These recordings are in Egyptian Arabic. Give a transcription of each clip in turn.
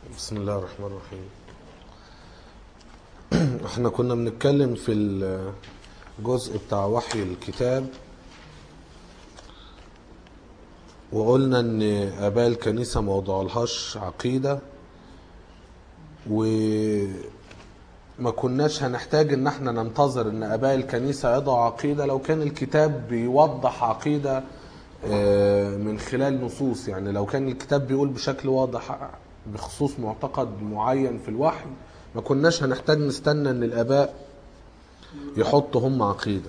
بسم الله الرحمن الرحيم احنا كنا بنتكلم في الجزء بتاع وحي الكتاب وقلنا ان اباء الكنيسه ما وضعلهاش عقيده وما كناش هنحتاج ان احنا ننتظر ان اباء الكنيسه يضعوا عقيده لو كان الكتاب بيوضح عقيده آه، من خلال نصوص يعني لو كان الكتاب بيقول بشكل واضح بخصوص معتقد معين في الوحي ما كناش هنحتاج نستنى ان الاباء يحطوا هم عقيده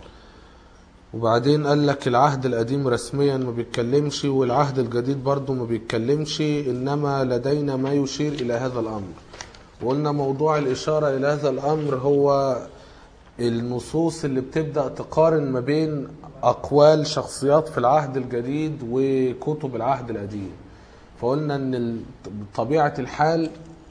وبعدين قال لك العهد القديم رسميا ما بيتكلمش والعهد الجديد برضه ما بيتكلمش انما لدينا ما يشير الى هذا الامر وقلنا موضوع الاشاره الى هذا الامر هو النصوص اللي بتبدا تقارن ما بين اقوال شخصيات في العهد الجديد وكتب العهد القديم فقلنا ان ال- بطبيعه الحال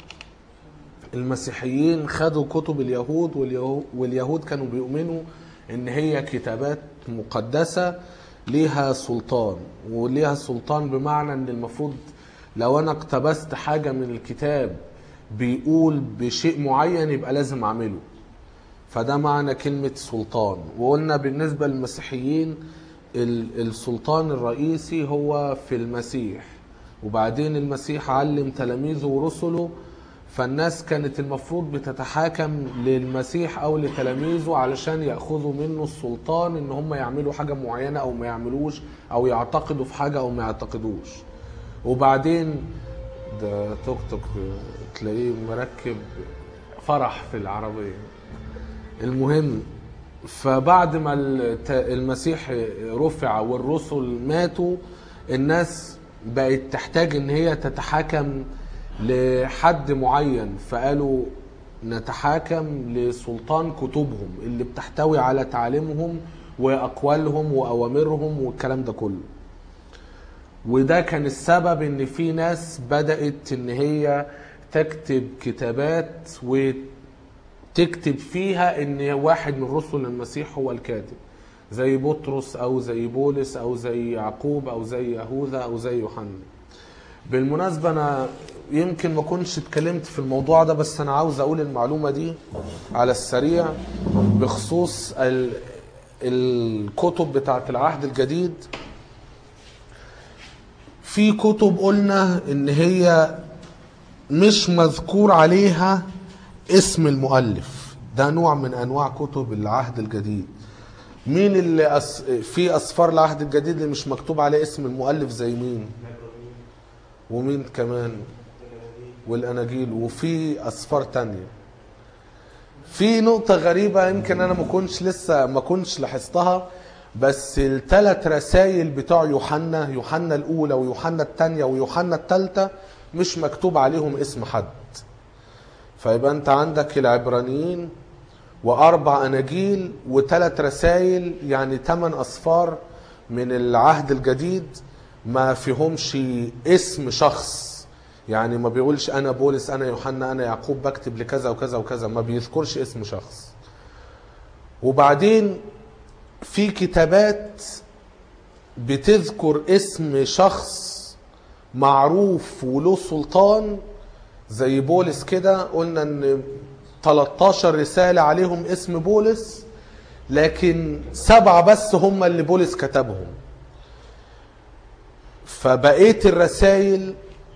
المسيحيين خدوا كتب اليهود واليهود, واليهود كانوا بيؤمنوا ان هي كتابات مقدسة ليها سلطان وليها سلطان بمعنى ان المفروض لو انا اقتبست حاجة من الكتاب بيقول بشيء معين يبقى لازم اعمله فده معنى كلمة سلطان وقلنا بالنسبة للمسيحيين ال- السلطان الرئيسي هو في المسيح وبعدين المسيح علم تلاميذه ورسله فالناس كانت المفروض بتتحاكم للمسيح او لتلاميذه علشان ياخذوا منه السلطان ان هم يعملوا حاجه معينه او ما يعملوش او يعتقدوا في حاجه او ما يعتقدوش وبعدين ده توك توك تلاقيه مركب فرح في العربيه المهم فبعد ما الت- المسيح رفع والرسل ماتوا الناس بقت تحتاج ان هي تتحاكم لحد معين فقالوا نتحاكم لسلطان كتبهم اللي بتحتوي على تعاليمهم واقوالهم واوامرهم والكلام ده كله وده كان السبب ان في ناس بدات ان هي تكتب كتابات وتكتب فيها ان واحد من رسل المسيح هو الكاتب زي بطرس او زي بولس او زي يعقوب او زي يهوذا او زي يوحنا بالمناسبة أنا يمكن ما كنتش اتكلمت في الموضوع ده بس أنا عاوز أقول المعلومة دي على السريع بخصوص ال... الكتب بتاعت العهد الجديد في كتب قلنا إن هي مش مذكور عليها اسم المؤلف ده نوع من أنواع كتب العهد الجديد مين اللي أس... في أسفار العهد الجديد اللي مش مكتوب عليه اسم المؤلف زي مين؟ ومين كمان والاناجيل وفي اسفار تانية في نقطة غريبة يمكن انا ما كنتش لسه ما كنتش لاحظتها بس الثلاث رسائل بتوع يوحنا يوحنا الاولى ويوحنا الثانية ويوحنا الثالثة مش مكتوب عليهم اسم حد فيبقى انت عندك العبرانيين واربع اناجيل وثلاث رسائل يعني ثمان اسفار من العهد الجديد ما فيهمش اسم شخص يعني ما بيقولش انا بولس انا يوحنا انا يعقوب بكتب لكذا وكذا وكذا ما بيذكرش اسم شخص وبعدين في كتابات بتذكر اسم شخص معروف وله سلطان زي بولس كده قلنا ان 13 رسالة عليهم اسم بولس لكن سبعة بس هم اللي بولس كتبهم فبقيه الرسائل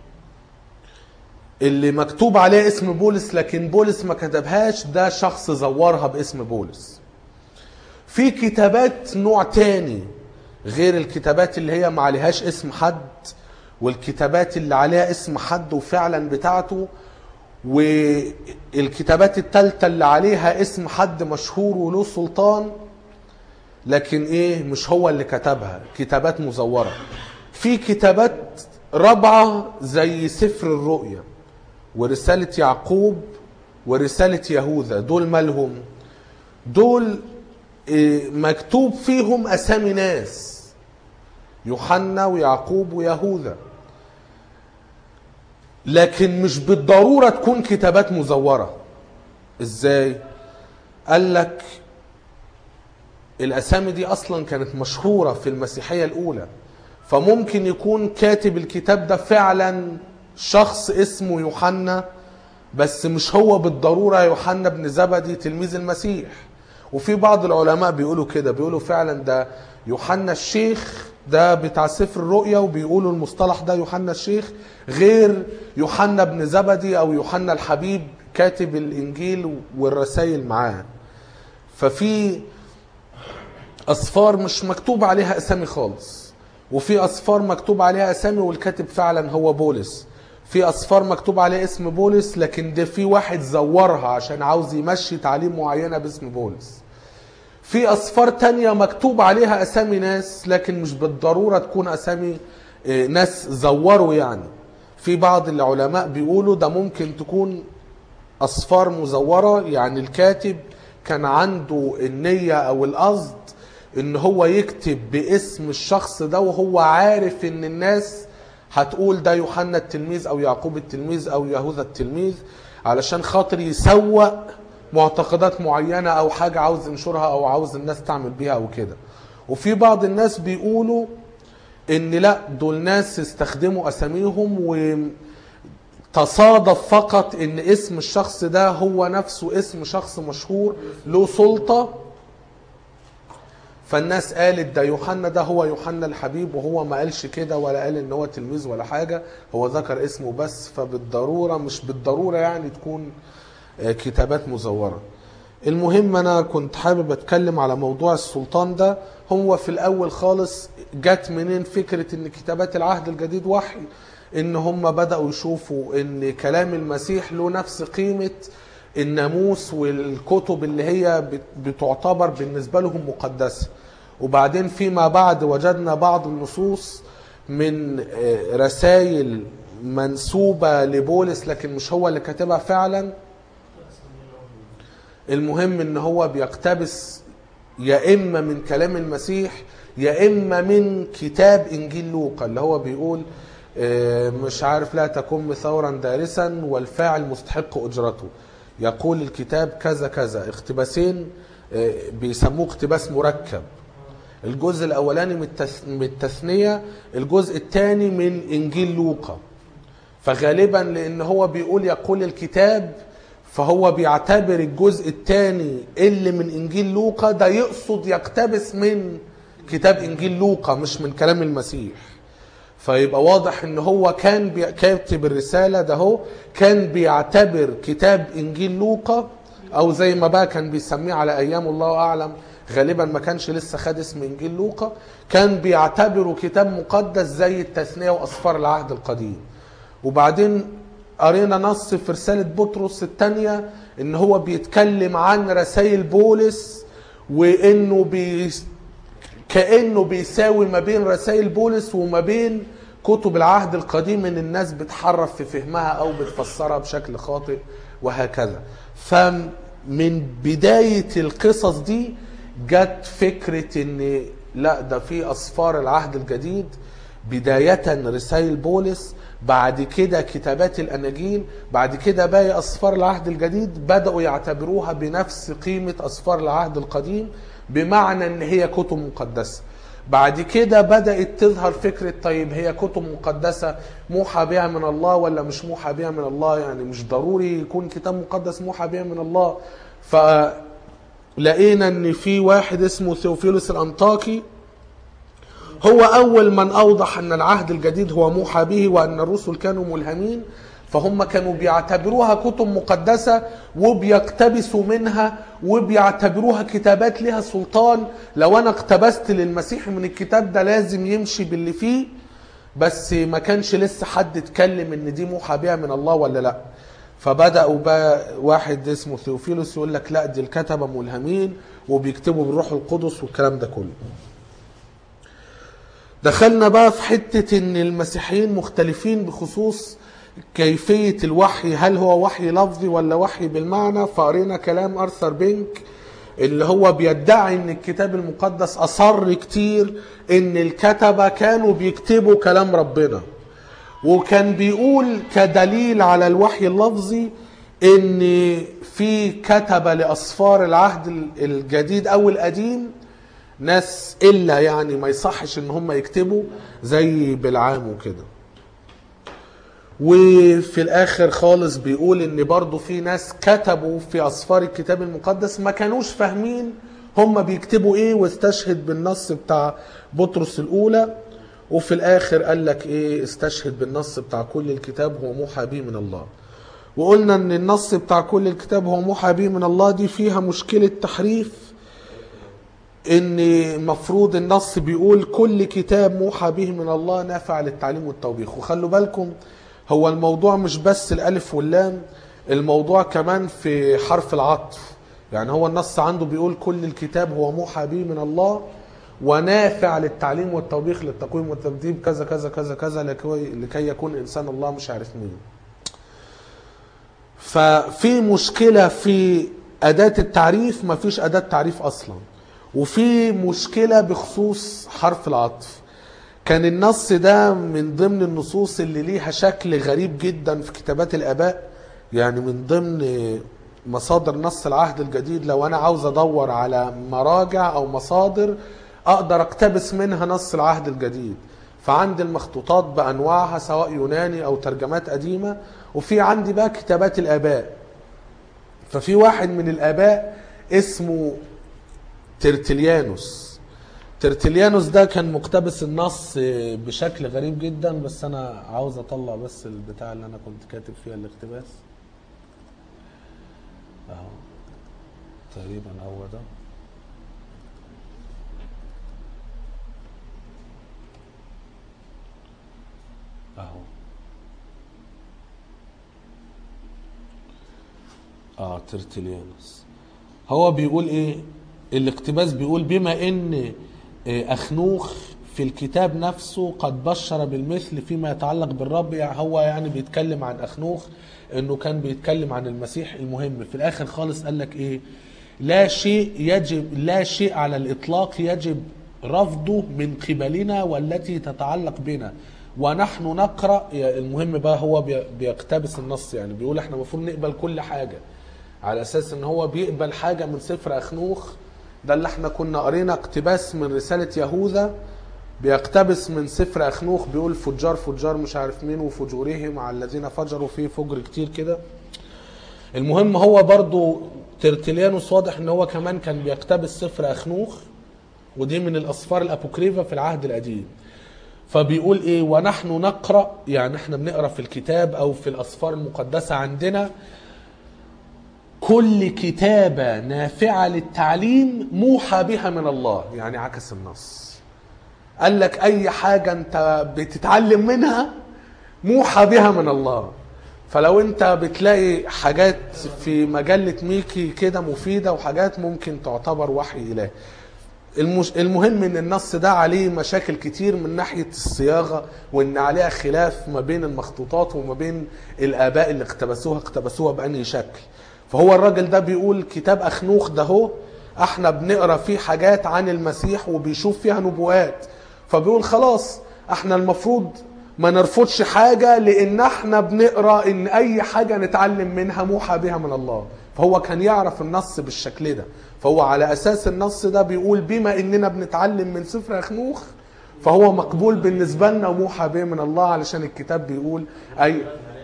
اللي مكتوب عليها اسم بولس لكن بولس ما كتبهاش ده شخص زورها باسم بولس في كتابات نوع تاني غير الكتابات اللي هي ما عليهاش اسم حد والكتابات اللي عليها اسم حد وفعلا بتاعته والكتابات التالتة اللي عليها اسم حد مشهور وله سلطان لكن ايه مش هو اللي كتبها كتابات مزورة في كتابات رابعة زي سفر الرؤيا ورسالة يعقوب ورسالة يهوذا دول مالهم دول إيه، مكتوب فيهم أسامي ناس يوحنا ويعقوب ويهوذا لكن مش بالضرورة تكون كتابات مزورة ازاي قال لك الاسامي دي اصلا كانت مشهوره في المسيحيه الاولى فممكن يكون كاتب الكتاب ده فعلا شخص اسمه يوحنا بس مش هو بالضرورة يوحنا بن زبدي تلميذ المسيح وفي بعض العلماء بيقولوا كده بيقولوا فعلا ده يوحنا الشيخ ده بتاع سفر الرؤيا وبيقولوا المصطلح ده يوحنا الشيخ غير يوحنا بن زبدي او يوحنا الحبيب كاتب الانجيل والرسائل معاه ففي اصفار مش مكتوب عليها اسامي خالص وفي اصفار مكتوب عليها اسامي والكاتب فعلا هو بولس في اصفار مكتوب عليها اسم بولس لكن ده في واحد زورها عشان عاوز يمشي تعليم معينه باسم بولس في اصفار تانية مكتوب عليها اسامي ناس لكن مش بالضروره تكون اسامي آه، ناس زوروا يعني في بعض العلماء بيقولوا ده ممكن تكون اصفار مزوره يعني الكاتب كان عنده النيه او القصد ان هو يكتب باسم الشخص ده وهو عارف ان الناس هتقول ده يوحنا التلميذ او يعقوب التلميذ او يهوذا التلميذ علشان خاطر يسوق معتقدات معينه او حاجه عاوز ينشرها او عاوز الناس تعمل بيها او كده وفي بعض الناس بيقولوا ان لا دول ناس استخدموا اساميهم وتصادف فقط ان اسم الشخص ده هو نفسه اسم شخص مشهور له سلطه فالناس قالت ده يوحنا ده هو يوحنا الحبيب وهو ما قالش كده ولا قال ان هو تلميذ ولا حاجه هو ذكر اسمه بس فبالضروره مش بالضروره يعني تكون آه، كتابات مزوره المهم انا كنت حابب اتكلم على موضوع السلطان ده هو في الاول خالص جت منين فكره ان كتابات العهد الجديد وحي ان هم بداوا يشوفوا ان كلام المسيح له نفس قيمه الناموس والكتب اللي هي بت- بتعتبر بالنسبه لهم مقدسه وبعدين فيما بعد وجدنا بعض النصوص من آه، رسائل منسوبه لبولس لكن مش هو اللي كاتبها فعلا المهم ان هو بيقتبس يا اما من كلام المسيح يا اما من كتاب انجيل لوقا اللي هو بيقول آه، مش عارف لا تكن ثورا دارسا والفاعل مستحق اجرته يقول الكتاب كذا كذا اقتباسين آه، بيسموه اقتباس مركب الجزء الاولاني من التث- من التثنيه الجزء الثاني من انجيل لوقا فغالبا لان هو بيقول يقول الكتاب فهو بيعتبر الجزء الثاني اللي من انجيل لوقا ده يقصد يقتبس من كتاب انجيل لوقا مش من كلام المسيح فيبقى واضح ان هو كان بي- كاتب الرساله ده هو كان بيعتبر كتاب انجيل لوقا او زي ما بقى كان بيسميه على ايام الله اعلم غالبا ما كانش لسه خد اسم انجيل لوقا كان بيعتبره كتاب مقدس زي التثنيه واسفار العهد القديم وبعدين قرينا نص في رسالة بطرس الثانية ان هو بيتكلم عن رسائل بولس وانه بي كأنه بيساوي ما بين رسائل بولس وما بين كتب العهد القديم ان الناس بتحرف في فهمها او بتفسرها بشكل خاطئ وهكذا فمن بداية القصص دي جت فكرة ان لا ده في اسفار العهد الجديد بداية رسائل بولس بعد كده كتابات الأناجيل بعد كده باقي أسفار العهد الجديد بدأوا يعتبروها بنفس قيمة أسفار العهد القديم بمعنى أن هي كتب مقدسة بعد كده بدأت تظهر فكرة طيب هي كتب مقدسة موحى بها من الله ولا مش موحى بها من الله يعني مش ضروري يكون كتاب مقدس موحى بها من الله فلقينا ان في واحد اسمه ثيوفيلوس الانطاكي هو أول من أوضح أن العهد الجديد هو موحى به وأن الرسل كانوا ملهمين فهم كانوا بيعتبروها كتب مقدسة وبيقتبسوا منها وبيعتبروها كتابات لها سلطان لو أنا اقتبست للمسيح من الكتاب ده لازم يمشي باللي فيه بس ما كانش لسه حد اتكلم ان دي موحى بها من الله ولا لا فبداوا بقى واحد اسمه ثيوفيلوس يقول لك لا دي الكتبه ملهمين وبيكتبوا بالروح القدس والكلام ده كله دخلنا بقى في حتة ان المسيحيين مختلفين بخصوص كيفية الوحي هل هو وحي لفظي ولا وحي بالمعنى فقرينا كلام ارثر بينك اللي هو بيدعي ان الكتاب المقدس اصر كتير ان الكتبة كانوا بيكتبوا كلام ربنا وكان بيقول كدليل على الوحي اللفظي ان في كتبة لاسفار العهد الجديد او القديم ناس الا يعني ما يصحش ان هم يكتبوا زي بالعام وكده وفي الاخر خالص بيقول ان برضو في ناس كتبوا في اسفار الكتاب المقدس ما كانوش فاهمين هم بيكتبوا ايه واستشهد بالنص بتاع بطرس الاولى وفي الاخر قال لك ايه استشهد بالنص بتاع كل الكتاب هو موحى به من الله وقلنا ان النص بتاع كل الكتاب هو موحى به من الله دي فيها مشكلة تحريف ان مفروض النص بيقول كل كتاب موحى به من الله نافع للتعليم والتوبيخ وخلوا بالكم هو الموضوع مش بس الالف واللام الموضوع كمان في حرف العطف يعني هو النص عنده بيقول كل الكتاب هو موحى به من الله ونافع للتعليم والتوبيخ للتقويم والتبديل كذا كذا كذا كذا لكي, لكي يكون انسان الله مش عارف مين ففي مشكلة في أداة التعريف ما فيش أداة تعريف أصلا وفي مشكلة بخصوص حرف العطف كان النص ده من ضمن النصوص اللي ليها شكل غريب جدا في كتابات الآباء يعني من ضمن مصادر نص العهد الجديد لو أنا عاوز أدور على مراجع أو مصادر أقدر أقتبس منها نص العهد الجديد فعندي المخطوطات بأنواعها سواء يوناني أو ترجمات قديمة وفي عندي بقى كتابات الآباء ففي واحد من الآباء اسمه ترتليانوس ترتليانوس ده كان مقتبس النص بشكل غريب جدا بس انا عاوز اطلع بس البتاع اللي انا كنت كاتب فيها الاقتباس اهو تقريبا هو ده اهو اه ترتليانوس هو بيقول ايه الاقتباس بيقول بما ان اخنوخ في الكتاب نفسه قد بشر بالمثل فيما يتعلق بالرب يعني هو يعني بيتكلم عن اخنوخ انه كان بيتكلم عن المسيح المهم في الاخر خالص قال لك ايه لا شيء يجب لا شيء على الاطلاق يجب رفضه من قبلنا والتي تتعلق بنا ونحن نقرا المهم بقى هو بيقتبس النص يعني بيقول احنا المفروض نقبل كل حاجه على اساس ان هو بيقبل حاجه من سفر اخنوخ ده اللي احنا كنا قرينا اقتباس من رساله يهوذا بيقتبس من سفر اخنوخ بيقول فجار فجار مش عارف مين وفجورهم على الذين فجروا فيه فجر كتير كده المهم هو برضو ترتليانوس واضح ان هو كمان كان بيقتبس سفر اخنوخ ودي من الاسفار الابوكريفه في العهد القديم فبيقول ايه ونحن نقرا يعني احنا بنقرا في الكتاب او في الاسفار المقدسه عندنا كل كتابة نافعة للتعليم موحى بها من الله يعني عكس النص قال لك أي حاجة أنت بتتعلم منها موحى بها من الله فلو أنت بتلاقي حاجات في مجلة ميكي كده مفيدة وحاجات ممكن تعتبر وحي إلهي المش... المهم ان النص ده عليه مشاكل كتير من ناحيه الصياغه وان عليها خلاف ما بين المخطوطات وما بين الاباء اللي اقتبسوها اقتبسوها بانهي شكل فهو الراجل ده بيقول كتاب اخنوخ ده هو احنا بنقرا فيه حاجات عن المسيح وبيشوف فيها نبوات فبيقول خلاص احنا المفروض ما نرفضش حاجة لان احنا بنقرا ان اي حاجة نتعلم منها موحى بها من الله فهو كان يعرف النص بالشكل ده فهو على اساس النص ده بيقول بما اننا بنتعلم من سفر اخنوخ فهو مقبول بالنسبة لنا وموحى به من الله علشان الكتاب بيقول اي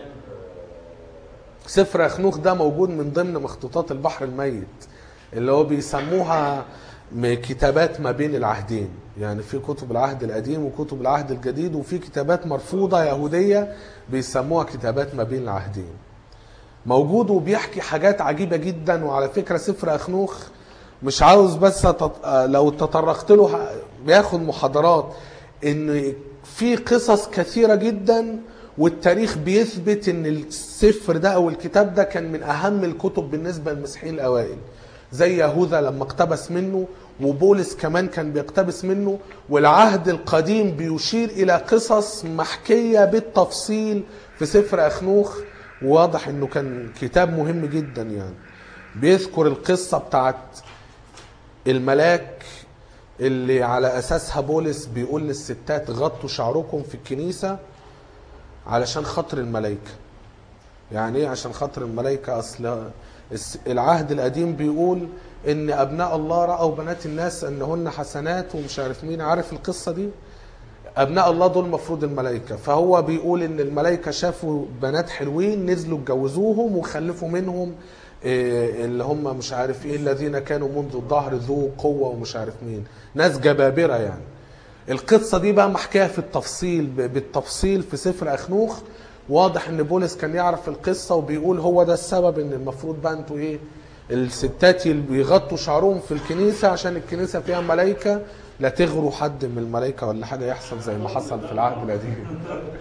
سفر اخنوخ ده موجود من ضمن مخطوطات البحر الميت اللي هو بيسموها كتابات ما بين العهدين يعني في كتب العهد القديم وكتب العهد الجديد وفي كتابات مرفوضة يهودية بيسموها كتابات ما بين العهدين موجود وبيحكي حاجات عجيبة جدا وعلى فكرة سفر أخنوخ مش عاوز بس تط... لو تطرقت له بياخد محاضرات ان في قصص كثيرة جدا والتاريخ بيثبت ان السفر ده او الكتاب ده كان من اهم الكتب بالنسبه للمسيحيين الاوائل زي يهوذا لما اقتبس منه وبولس كمان كان بيقتبس منه والعهد القديم بيشير الى قصص محكيه بالتفصيل في سفر اخنوخ واضح انه كان كتاب مهم جدا يعني بيذكر القصه بتاعت الملاك اللي على اساسها بولس بيقول للستات غطوا شعركم في الكنيسه علشان خاطر الملائكة يعني ايه عشان خاطر الملائكة اصل العهد القديم بيقول ان ابناء الله رأوا بنات الناس انهن حسنات ومش عارف مين عارف القصة دي ابناء الله دول مفروض الملائكه فهو بيقول ان الملائكه شافوا بنات حلوين نزلوا اتجوزوهم وخلفوا منهم إيه، اللي هم مش عارف ايه الذين كانوا منذ الظهر ذو قوه ومش عارف مين ناس جبابره يعني القصه دي بقى محكيه في التفصيل ب- بالتفصيل في سفر اخنوخ واضح ان بولس كان يعرف القصه وبيقول هو ده السبب ان المفروض بقى انتوا ايه الستات اللي بيغطوا شعرهم في الكنيسه عشان الكنيسه فيها ملائكه لا تغروا حد من الملائكه ولا حاجه يحصل زي ما حصل في العهد القديم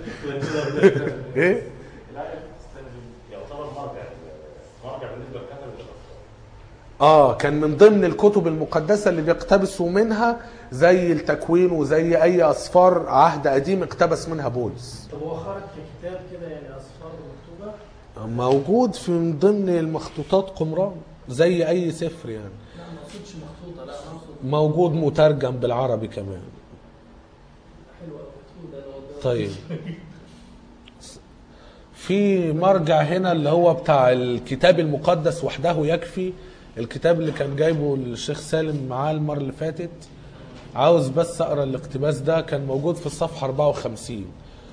ايه الآية تستلزم يعتبر مرجع مرجع بالنسبة لكتب الأطفال اه كان من ضمن الكتب المقدسه اللي بيقتبسوا منها زي التكوين وزي اي اسفار عهد قديم اقتبس منها بولس طب هو خرج في كتاب كده يعني اصفار مكتوبه موجود في من ضمن المخطوطات قمران زي اي سفر يعني لا ما اقصدش مخطوطه لا انا اقصد موجود مترجم بالعربي كمان حلوه قوي ده لو- طيب في مرجع هنا اللي هو بتاع الكتاب المقدس وحده يكفي الكتاب اللي كان جايبه الشيخ سالم معاه المرة اللي فاتت عاوز بس اقرا الاقتباس ده كان موجود في الصفحة 54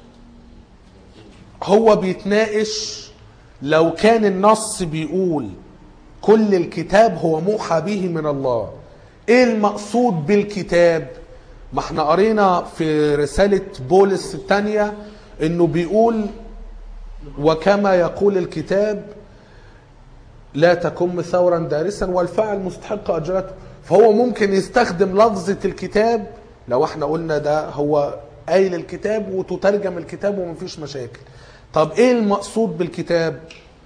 هو بيتناقش لو كان النص بيقول كل الكتاب هو موحى به من الله ايه المقصود بالكتاب ما احنا قرينا في رسالة بولس الثانية انه بيقول وكما يقول الكتاب لا تكن ثورا دارسا والفاعل مستحق اجرته فهو ممكن يستخدم لفظة الكتاب لو احنا قلنا ده هو قايل الكتاب وتترجم الكتاب ومفيش مشاكل طب ايه المقصود بالكتاب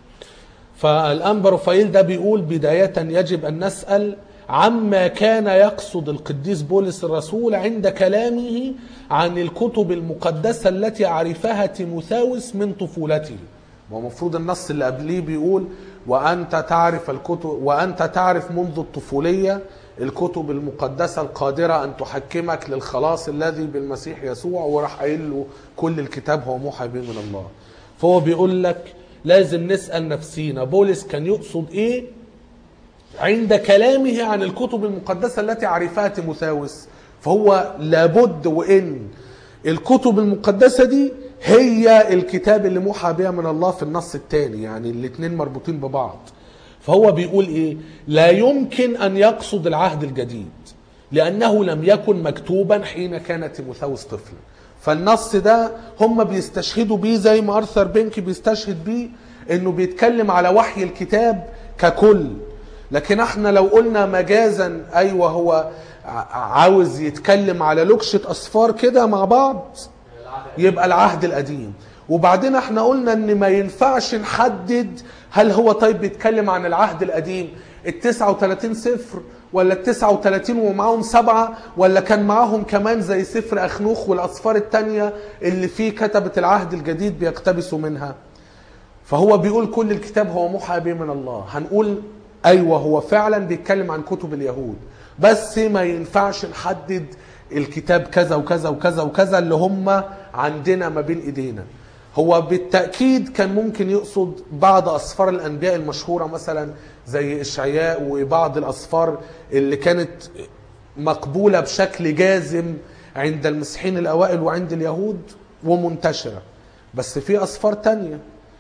فالأنبا رفائيل ده بيقول بداية يجب أن نسأل عما كان يقصد القديس بولس الرسول عند كلامه عن الكتب المقدسة التي عرفها تيموثاوس من طفولته ما هو المفروض النص اللي قبليه بيقول وأنت تعرف الكتب وأنت تعرف منذ الطفولية الكتب المقدسة القادرة أن تحكمك للخلاص الذي بالمسيح يسوع وراح قايل له كل الكتاب هو موحى به من الله فهو بيقول لك لازم نسأل نفسينا بولس كان يقصد ايه عند كلامه عن الكتب المقدسة التي عرفها تيموثاوس فهو لابد وان الكتب المقدسة دي هي الكتاب اللي موحى بها من الله في النص الثاني يعني الاثنين مربوطين ببعض فهو بيقول ايه لا يمكن ان يقصد العهد الجديد لانه لم يكن مكتوبا حين كان تيموثاوس طفلا فالنص ده هم بيستشهدوا بيه زي ما ارثر بينك بيستشهد بيه انه بيتكلم على وحي الكتاب ككل لكن احنا لو قلنا مجازا ايوه هو ع- عاوز يتكلم على لكشة اصفار كده مع بعض يبقى العهد القديم وبعدين احنا قلنا ان ما ينفعش نحدد هل هو طيب بيتكلم عن العهد القديم ال 39 سفر ولا ال 39 ومعاهم سبعة ولا كان معاهم كمان زي سفر أخنوخ والأصفار التانية اللي فيه كتبة العهد الجديد بيقتبسوا منها فهو بيقول كل الكتاب هو موحى به من الله هنقول ايوه هو فعلا بيتكلم عن كتب اليهود بس ما ينفعش نحدد الكتاب كذا وكذا وكذا وكذا اللي هم عندنا ما بين ايدينا هو بالتاكيد كان ممكن يقصد بعض اسفار الانبياء المشهوره مثلا زي اشعياء وبعض الاسفار اللي كانت مقبوله بشكل جازم عند المسيحيين الاوائل وعند اليهود ومنتشره بس في اسفار تانيه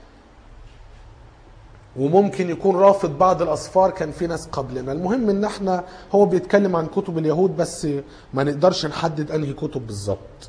وممكن يكون رافض بعض الاسفار كان في ناس قبلنا المهم ان احنا هو بيتكلم عن كتب اليهود بس ما نقدرش نحدد انهي كتب بالظبط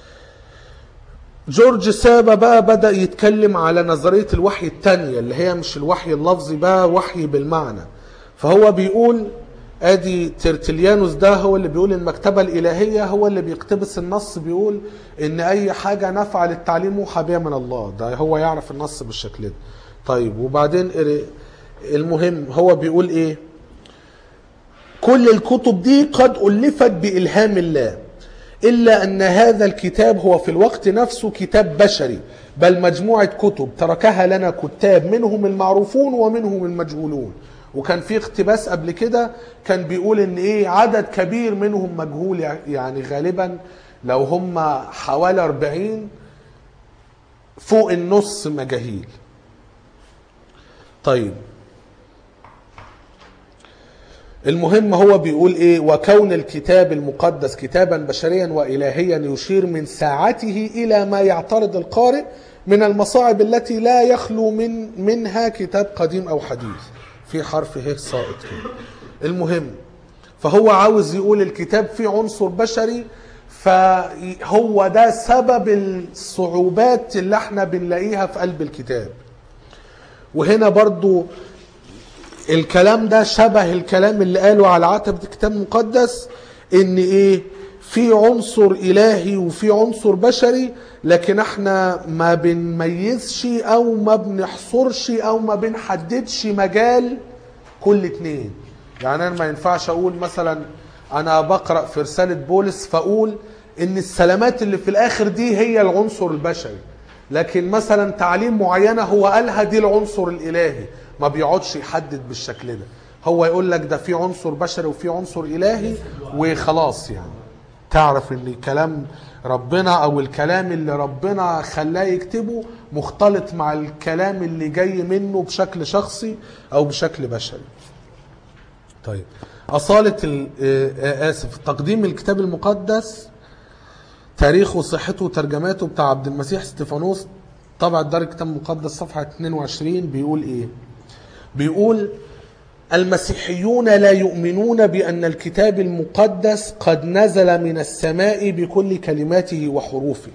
جورج سابا بقى بدأ يتكلم على نظرية الوحي التانية اللي هي مش الوحي اللفظي بقى وحي بالمعنى فهو بيقول ادي ترتليانوس ده هو اللي بيقول المكتبة الإلهية هو اللي بيقتبس النص بيقول ان اي حاجة نافعة للتعليم موحى بها من الله ده هو يعرف النص بالشكل ده طيب وبعدين المهم هو بيقول ايه كل الكتب دي قد ألفت بإلهام الله إلا أن هذا الكتاب هو في الوقت نفسه كتاب بشري بل مجموعة كتب تركها لنا كتاب منهم المعروفون ومنهم المجهولون وكان في اقتباس قبل كده كان بيقول ان ايه عدد كبير منهم مجهول يعني غالبا لو هم حوالي 40 فوق النص مجاهيل طيب المهم هو بيقول ايه وكون الكتاب المقدس كتابا بشريا والهيا يشير من ساعته الى ما يعترض القارئ من المصاعب التي لا يخلو من منها كتاب قديم او حديث في حرف ه ساقط كده المهم فهو عاوز يقول الكتاب فيه عنصر بشري فهو ده سبب الصعوبات اللي احنا بنلاقيها في قلب الكتاب وهنا برضو الكلام ده شبه الكلام اللي قاله على عتبة الكتاب المقدس ان ايه في عنصر الهي وفي عنصر بشري لكن احنا ما بنميزش او ما بنحصرش او ما بنحددش مجال كل اتنين يعني انا ما ينفعش اقول مثلا انا بقرا في رساله بولس فاقول ان السلامات اللي في الاخر دي هي العنصر البشري لكن مثلا تعليم معينه هو قالها دي العنصر الالهي ما بيقعدش يحدد بالشكل ده هو يقول لك ده في عنصر بشري وفي عنصر الهي وخلاص يعني تعرف ان كلام ربنا او الكلام اللي ربنا خلاه يكتبه مختلط مع الكلام اللي جاي منه بشكل شخصي او بشكل بشري طيب أصالة ال- آه، آه، آسف تقديم الكتاب المقدس تاريخه وصحته وترجماته بتاع عبد المسيح ستيفانوس طبع دار الكتاب المقدس صفحة 22 بيقول إيه؟ بيقول المسيحيون لا يؤمنون بأن الكتاب المقدس قد نزل من السماء بكل كلماته وحروفه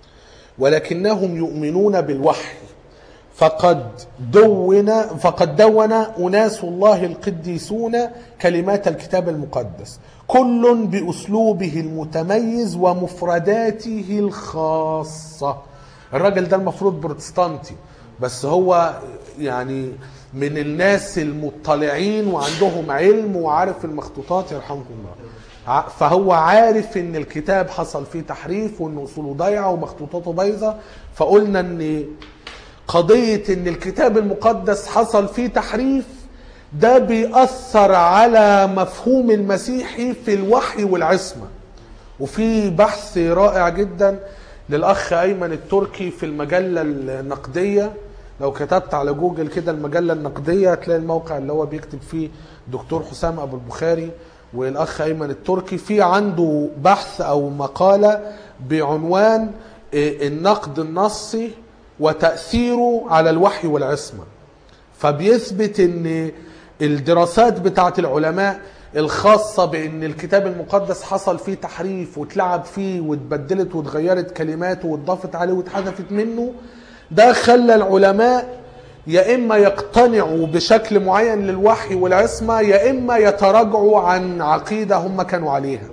ولكنهم يؤمنون بالوحي فقد دون فقد دون أناس الله القديسون كلمات الكتاب المقدس كل بأسلوبه المتميز ومفرداته الخاصة الراجل ده المفروض بروتستانتي بس هو يعني من الناس المطلعين وعندهم علم وعارف المخطوطات يرحمكم الله ع- فهو عارف ان الكتاب حصل فيه تحريف وان اصوله ضايعه ومخطوطاته بايظه فقلنا ان قضية ان الكتاب المقدس حصل فيه تحريف ده بيأثر على مفهوم المسيحي في الوحي والعصمة وفي بحث رائع جدا للأخ أيمن التركي في المجلة النقدية لو كتبت على جوجل كده المجلة النقدية هتلاقي الموقع اللي هو بيكتب فيه دكتور حسام أبو البخاري والأخ أيمن التركي في عنده بحث أو مقالة بعنوان إيه، النقد النصي وتأثيره على الوحي والعصمة فبيثبت ان الدراسات بتاعت العلماء الخاصة بان الكتاب المقدس حصل فيه تحريف واتلعب فيه واتبدلت واتغيرت كلماته واتضافت عليه واتحذفت منه ده خلى العلماء يا اما يقتنعوا بشكل معين للوحي والعصمة يا اما يتراجعوا عن عقيدة هم كانوا عليها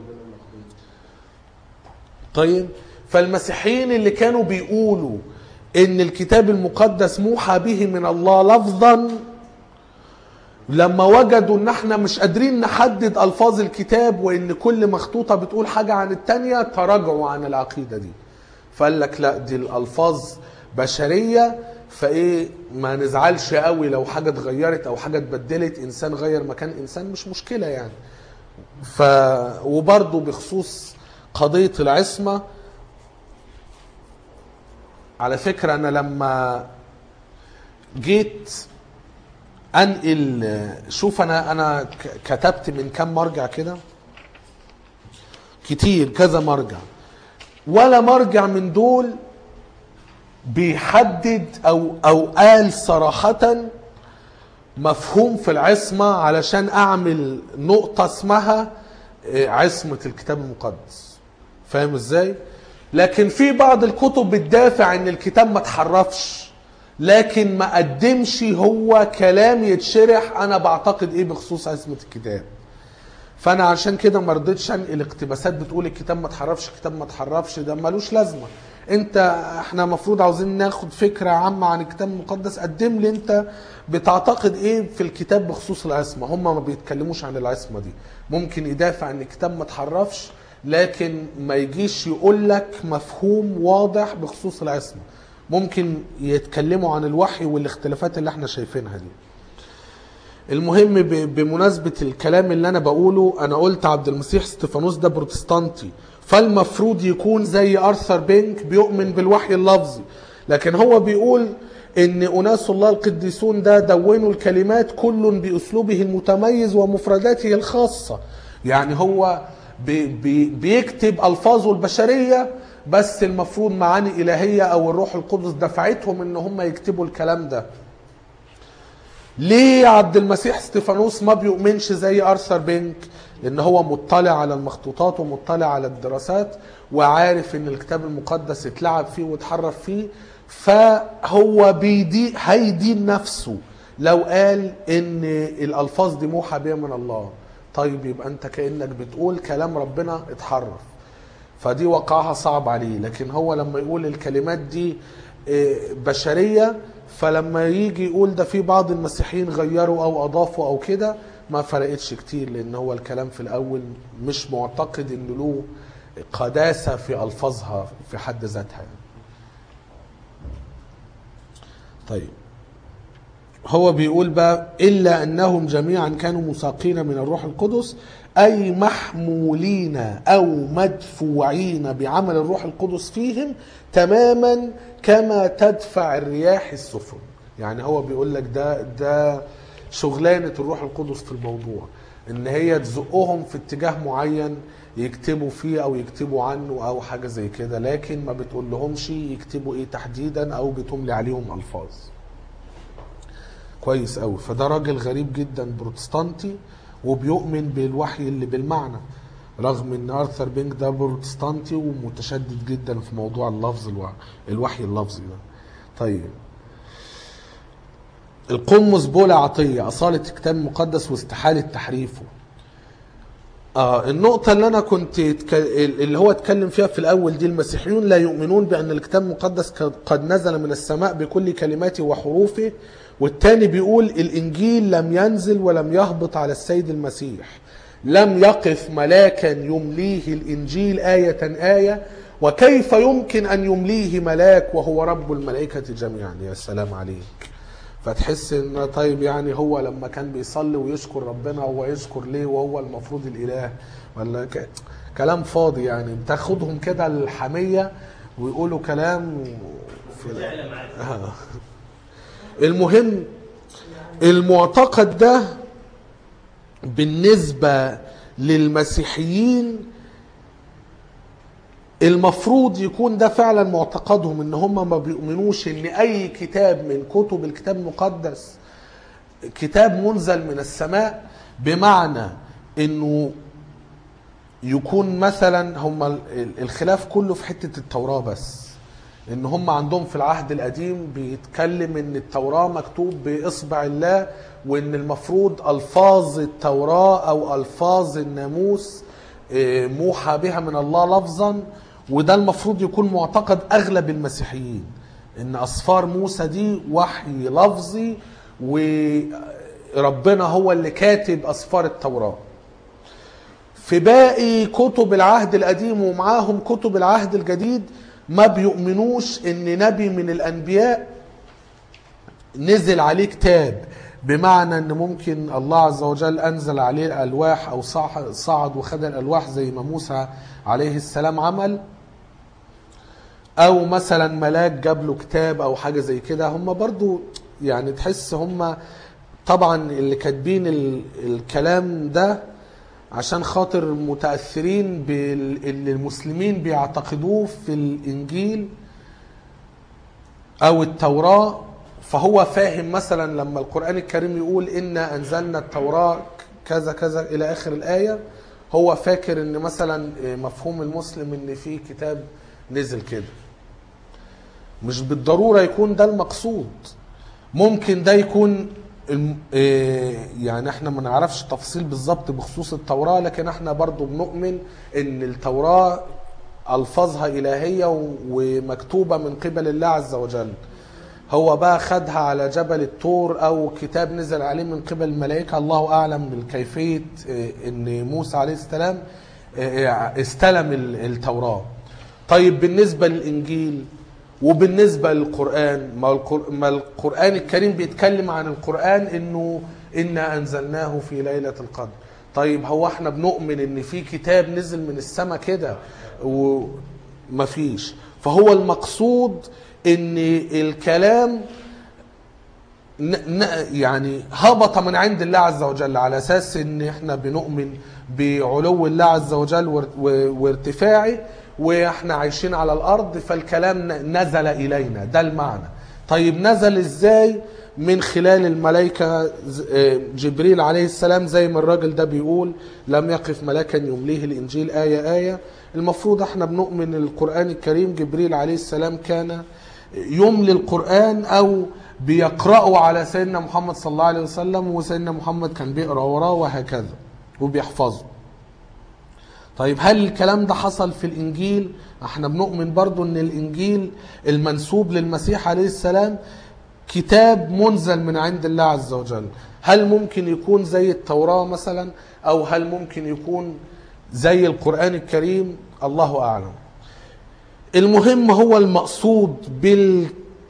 طيب فالمسيحيين اللي كانوا بيقولوا ان الكتاب المقدس موحى به من الله لفظا لما وجدوا ان احنا مش قادرين نحدد الفاظ الكتاب وان كل مخطوطه بتقول حاجه عن التانيه تراجعوا عن العقيده دي فقال لك لا دي الالفاظ بشريه فايه ما نزعلش قوي لو حاجه اتغيرت او حاجه اتبدلت انسان غير مكان انسان مش مشكله يعني ف وبرضه بخصوص قضيه العصمه على فكرة أنا لما جيت أنقل شوف أنا أنا ك- كتبت من كم مرجع كده كتير كذا مرجع ولا مرجع من دول بيحدد أو أو قال صراحة مفهوم في العصمة علشان أعمل نقطة اسمها آه، عصمة الكتاب المقدس فاهم ازاي؟ لكن في بعض الكتب بتدافع ان الكتاب ما اتحرفش لكن ما قدمش هو كلام يتشرح انا بعتقد ايه بخصوص عصمة الكتاب فانا عشان كده ما رضيتش انقل اقتباسات بتقول الكتاب ما اتحرفش الكتاب ما اتحرفش ده ملوش لازمه انت احنا المفروض عاوزين ناخد فكره عامه عن الكتاب المقدس قدم لي انت بتعتقد ايه في الكتاب بخصوص العصمه هم ما بيتكلموش عن العصمه دي ممكن يدافع ان الكتاب ما اتحرفش لكن ما يجيش يقول لك مفهوم واضح بخصوص العصمه ممكن يتكلموا عن الوحي والاختلافات اللي احنا شايفينها دي المهم ب- بمناسبة الكلام اللي أنا بقوله أنا قلت عبد المسيح ستيفانوس ده بروتستانتي فالمفروض يكون زي أرثر بينك بيؤمن بالوحي اللفظي لكن هو بيقول ان اناس الله القديسون ده دونوا الكلمات كل باسلوبه المتميز ومفرداته الخاصه يعني هو بي بي بيكتب الفاظه البشريه بس المفروض معاني الهيه او الروح القدس دفعتهم ان هم يكتبوا الكلام ده ليه عبد المسيح استيفانوس ما بيؤمنش زي ارثر بينك لان هو مطلع على المخطوطات ومطلع على الدراسات وعارف ان الكتاب المقدس اتلعب فيه واتحرف فيه فهو بيدي هيدين نفسه لو قال ان الالفاظ دي موحى بها من الله طيب يبقى انت كانك بتقول كلام ربنا اتحرف فدي وقعها صعب عليه لكن هو لما يقول الكلمات دي آه، بشرية فلما يجي يقول ده في بعض المسيحيين غيروا او اضافوا او كده ما فرقتش كتير لان هو الكلام في الاول مش معتقد ان له قداسة في الفاظها في حد ذاتها يعني. طيب هو بيقول بقى إلا أنهم جميعا كانوا مساقين من الروح القدس أي محمولين أو مدفوعين بعمل الروح القدس فيهم تماما كما تدفع الرياح السفن يعني هو بيقول لك ده ده شغلانة الروح القدس في الموضوع إن هي تزقهم في اتجاه معين يكتبوا فيه أو يكتبوا عنه أو حاجة زي كده لكن ما بتقول لهمش يكتبوا إيه تحديدا أو بتملي عليهم ألفاظ كويس قوي فده راجل غريب جدا بروتستانتي وبيؤمن بالوحي اللي بالمعنى رغم ان ارثر بينك ده بروتستانتي ومتشدد جدا في موضوع اللفظ الوحي, الوحي اللفظي ده طيب القمص بولا عطية أصالة الكتاب المقدس واستحالة تحريفه آه النقطة اللي أنا كنت اتك- اللي هو اتكلم فيها في الأول دي المسيحيون لا يؤمنون بأن الكتاب المقدس قد- قد نزل من السماء بكل كلماته وحروفه والتاني بيقول الإنجيل لم ينزل ولم يهبط على السيد المسيح لم يقف ملاكا يمليه الإنجيل آية آية وكيف يمكن أن يمليه ملاك وهو رب الملائكة جميعا يا سلام عليك فتحس ان طيب يعني هو لما كان بيصلي ويشكر ربنا هو يشكر ليه وهو المفروض الاله ولا ك... كلام فاضي يعني بتاخدهم كده الحميه ويقولوا كلام في... تعلم عادي آه. المهم المعتقد ده بالنسبة للمسيحيين المفروض يكون ده فعلا معتقدهم ان هم ما بيؤمنوش ان اي كتاب من كتب الكتاب المقدس كتاب منزل من السماء بمعنى انه يكون مثلا هم ال- الخلاف كله في حتة التوراة بس ان هم عندهم في العهد القديم بيتكلم ان التوراة مكتوب باصبع الله وان المفروض الفاظ التوراة او الفاظ الناموس آه، موحى بها من الله لفظا وده المفروض يكون معتقد اغلب المسيحيين ان اسفار موسى دي وحي لفظي وربنا هو اللي كاتب اسفار التوراه في باقي كتب العهد القديم ومعاهم كتب العهد الجديد ما بيؤمنوش ان نبي من الانبياء نزل عليه كتاب بمعنى ان ممكن الله عز وجل انزل عليه الالواح او صع- صعد وخد الالواح زي ما موسى عليه السلام عمل او مثلا ملاك جاب له كتاب او حاجه زي كده هم برضو يعني تحس هم طبعا اللي كاتبين ال- الكلام ده عشان خاطر متاثرين باللي المسلمين بيعتقدوه في الانجيل او التوراه فهو فاهم مثلا لما القران الكريم يقول انا انزلنا التوراه كذا كذا الى اخر الايه هو فاكر ان مثلا مفهوم المسلم ان في كتاب نزل كده مش بالضروره يكون ده المقصود ممكن ده يكون الم- إيه، يعني احنا ما نعرفش تفصيل بالظبط بخصوص التوراة لكن احنا برضو بنؤمن ان التوراة الفاظها الهية و- ومكتوبة من قبل الله عز وجل هو بقى خدها على جبل الطور او كتاب نزل عليه من قبل الملائكة الله اعلم بالكيفية إيه، ان موسى عليه السلام إيه، استلم ال- التوراة طيب بالنسبة للانجيل وبالنسبة للقرآن ما القر- ما القرآن الكريم بيتكلم عن القرآن انه انا انزلناه في ليلة القدر طيب هو احنا بنؤمن ان في كتاب نزل من السماء كده ومفيش فهو المقصود ان الكلام ن- ن- يعني هبط من عند الله عز وجل على اساس ان احنا بنؤمن بعلو الله عز وجل وار- و- وارتفاعه واحنا عايشين على الارض فالكلام ن- نزل الينا ده المعنى طيب نزل ازاي من خلال الملائكة ز- آه، جبريل عليه السلام زي ما الراجل ده بيقول لم يقف ملاكا يمليه الإنجيل آية آية المفروض احنا بنؤمن القرآن الكريم جبريل عليه السلام كان يملي القرآن أو بيقرأه على سيدنا محمد صلى الله عليه وسلم وسيدنا محمد كان بيقرأ وراه وهكذا وبيحفظه طيب هل الكلام ده حصل في الانجيل احنا بنؤمن برضو ان الانجيل المنسوب للمسيح عليه السلام كتاب منزل من عند الله عز وجل هل ممكن يكون زي التوراة مثلا او هل ممكن يكون زي القرآن الكريم الله اعلم المهم هو المقصود بال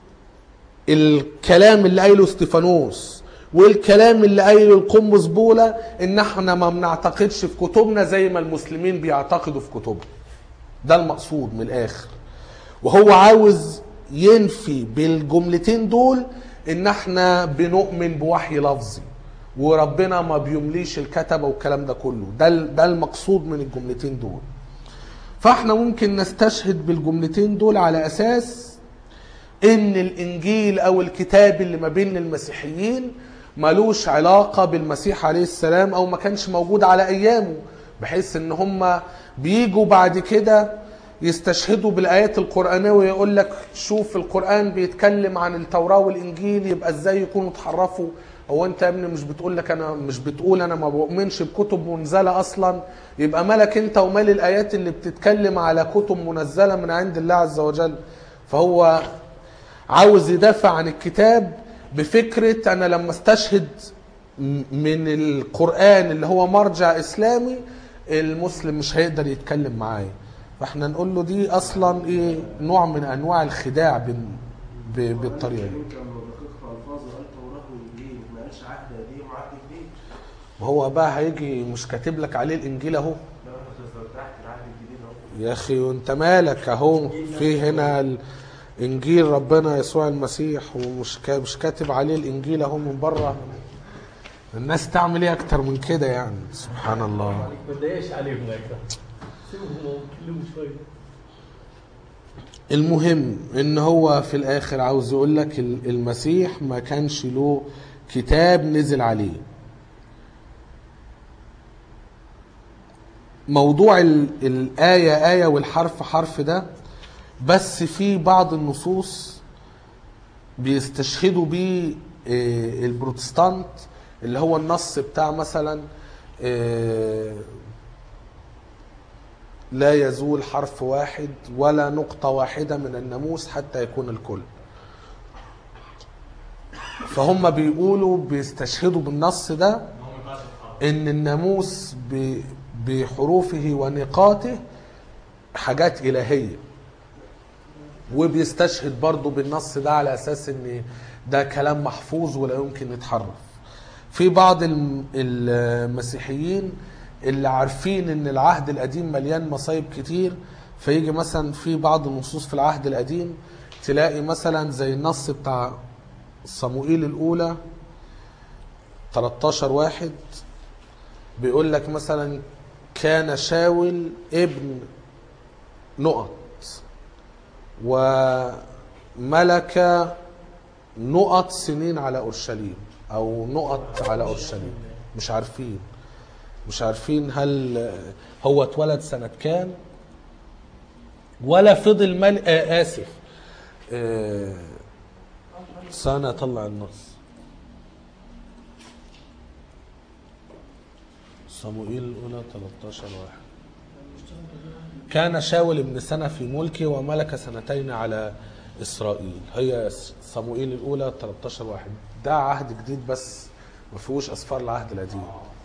الكلام اللي قايله استيفانوس والكلام اللي قايله القمص بولا ان احنا ما بنعتقدش في كتبنا زي ما المسلمين بيعتقدوا في كتبهم ده المقصود من الاخر وهو عاوز ينفي بالجملتين دول ان احنا بنؤمن بوحي لفظي وربنا ما بيمليش الكتبه والكلام ده كله ده ال- ده المقصود من الجملتين دول فاحنا ممكن نستشهد بالجملتين دول على اساس ان الانجيل او الكتاب اللي ما بين المسيحيين ملوش علاقة بالمسيح عليه السلام او ما كانش موجود على ايامه بحيث ان هم بيجوا بعد كده يستشهدوا بالايات القرآنية ويقول لك شوف القرآن بيتكلم عن التوراة والانجيل يبقى ازاي يكونوا اتحرفوا هو انت يا ابني مش بتقول لك انا مش بتقول انا ما بؤمنش بكتب منزله اصلا يبقى مالك انت ومال الايات اللي بتتكلم على كتب منزله من عند الله عز وجل فهو عاوز يدافع عن الكتاب بفكرة أنا لما استشهد م- من القرآن اللي هو مرجع إسلامي المسلم مش هيقدر يتكلم معايا فاحنا نقول له دي أصلا إيه نوع من أنواع الخداع بن- ب- بالطريقة دي يمكن لما بتقرا الفاظ قال توراه وانجيل ما قالش عهد قديم وعهد جديد وهو بقى هيجي مش كاتب لك عليه الإنجيل أهو ده انا استرتحت العهد الجديد اهو يا أخي وأنت مالك أهو في هنا الإنجيل ربنا يسوع المسيح ومش كا- مش كاتب عليه الإنجيل أهو من بره الناس تعمل ايه اكتر من كده يعني سبحان الله عليك ما تضايقش عليهم هناك سيبهم هم يتكلموا شويه المهم ان هو في الاخر عاوز يقول لك ال- المسيح ما كانش له كتاب نزل عليه موضوع ال- الآية آية والحرف حرف ده بس في بعض النصوص بيستشهدوا بيه آه، البروتستانت اللي هو النص بتاع مثلا آه، لا يزول حرف واحد ولا نقطة واحدة من الناموس حتى يكون الكل فهم بيقولوا بيستشهدوا بالنص ده ان هو ما ينفعش يتحرك ان الناموس ب- بحروفه ونقاطه حاجات إلهية وبيستشهد برضو بالنص ده على أساس ان ده كلام محفوظ ولا يمكن يتحرف في بعض الم- المسيحيين اللي عارفين ان العهد القديم مليان مصايب كتير فيجي مثلا في بعض النصوص في العهد القديم تلاقي مثلا زي النص بتاع صموئيل الأولى 13 واحد بيقول لك مثلا كان شاول ابن نقط وملك نقط سنين على اورشليم او نقط على اورشليم مش عارفين مش عارفين هل هو اتولد سنة كام ولا فضل مل آه آسف آه سنة طلع النص صموئيل الأولى 13 واحد كان شاول ابن سنة في ملكه وملك سنتين على إسرائيل هي صموئيل الأولى 13 واحد ده عهد جديد بس ما فيهوش أسفار العهد القديم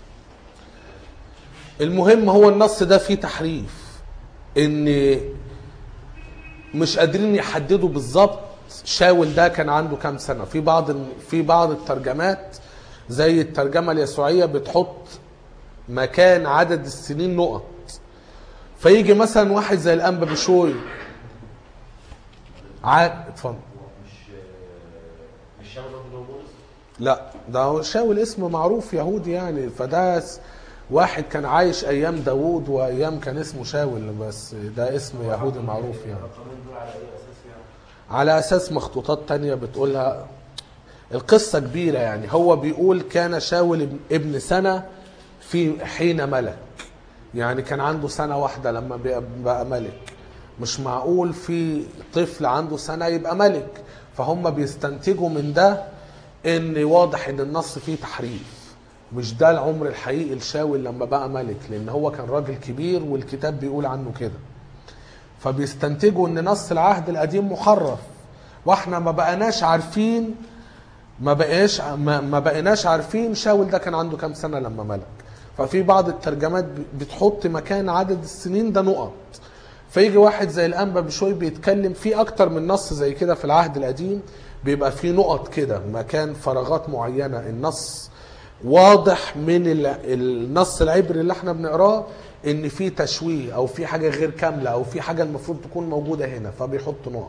المهم هو النص ده فيه تحريف ان مش قادرين يحددوا بالظبط شاول ده كان عنده كام سنه في بعض في بعض الترجمات زي الترجمه اليسوعيه بتحط مكان عدد السنين نقط فيجي مثلا واحد زي الانبا بشوي ع... اتفضل مش مش شاول ده هو بولس لا ده هو شاول اسم معروف يهودي يعني فده س- واحد كان عايش ايام داوود وايام كان اسمه شاول بس ده اسم يهودي معروف يعني الرقمين دول على اي اساس يعني؟ على اساس مخطوطات تانية بتقولها القصة كبيرة يعني هو بيقول كان شاول ابن- ابن سنة في حين ملك يعني كان عنده سنة واحدة لما بقى- بقى ملك مش معقول في طفل عنده سنة يبقى ملك فهم بيستنتجوا من ده ان واضح ان النص فيه تحريف مش ده العمر الحقيقي لشاول لما بقى ملك لان هو كان راجل كبير والكتاب بيقول عنه كده فبيستنتجوا ان نص العهد القديم محرف واحنا ما بقناش عارفين ما بقاش ما, ما بقيناش عارفين شاول ده كان عنده كام سنه لما ملك ففي بعض الترجمات بتحط مكان عدد السنين ده نقط فيجي واحد زي الانبا بشوي بيتكلم في اكتر من نص زي كده في العهد القديم بيبقى في نقط كده مكان فراغات معينه النص واضح من ال- النص العبري اللي احنا بنقراه ان في تشويه او في حاجه غير كامله او في حاجه المفروض تكون موجوده هنا فبيحط نقط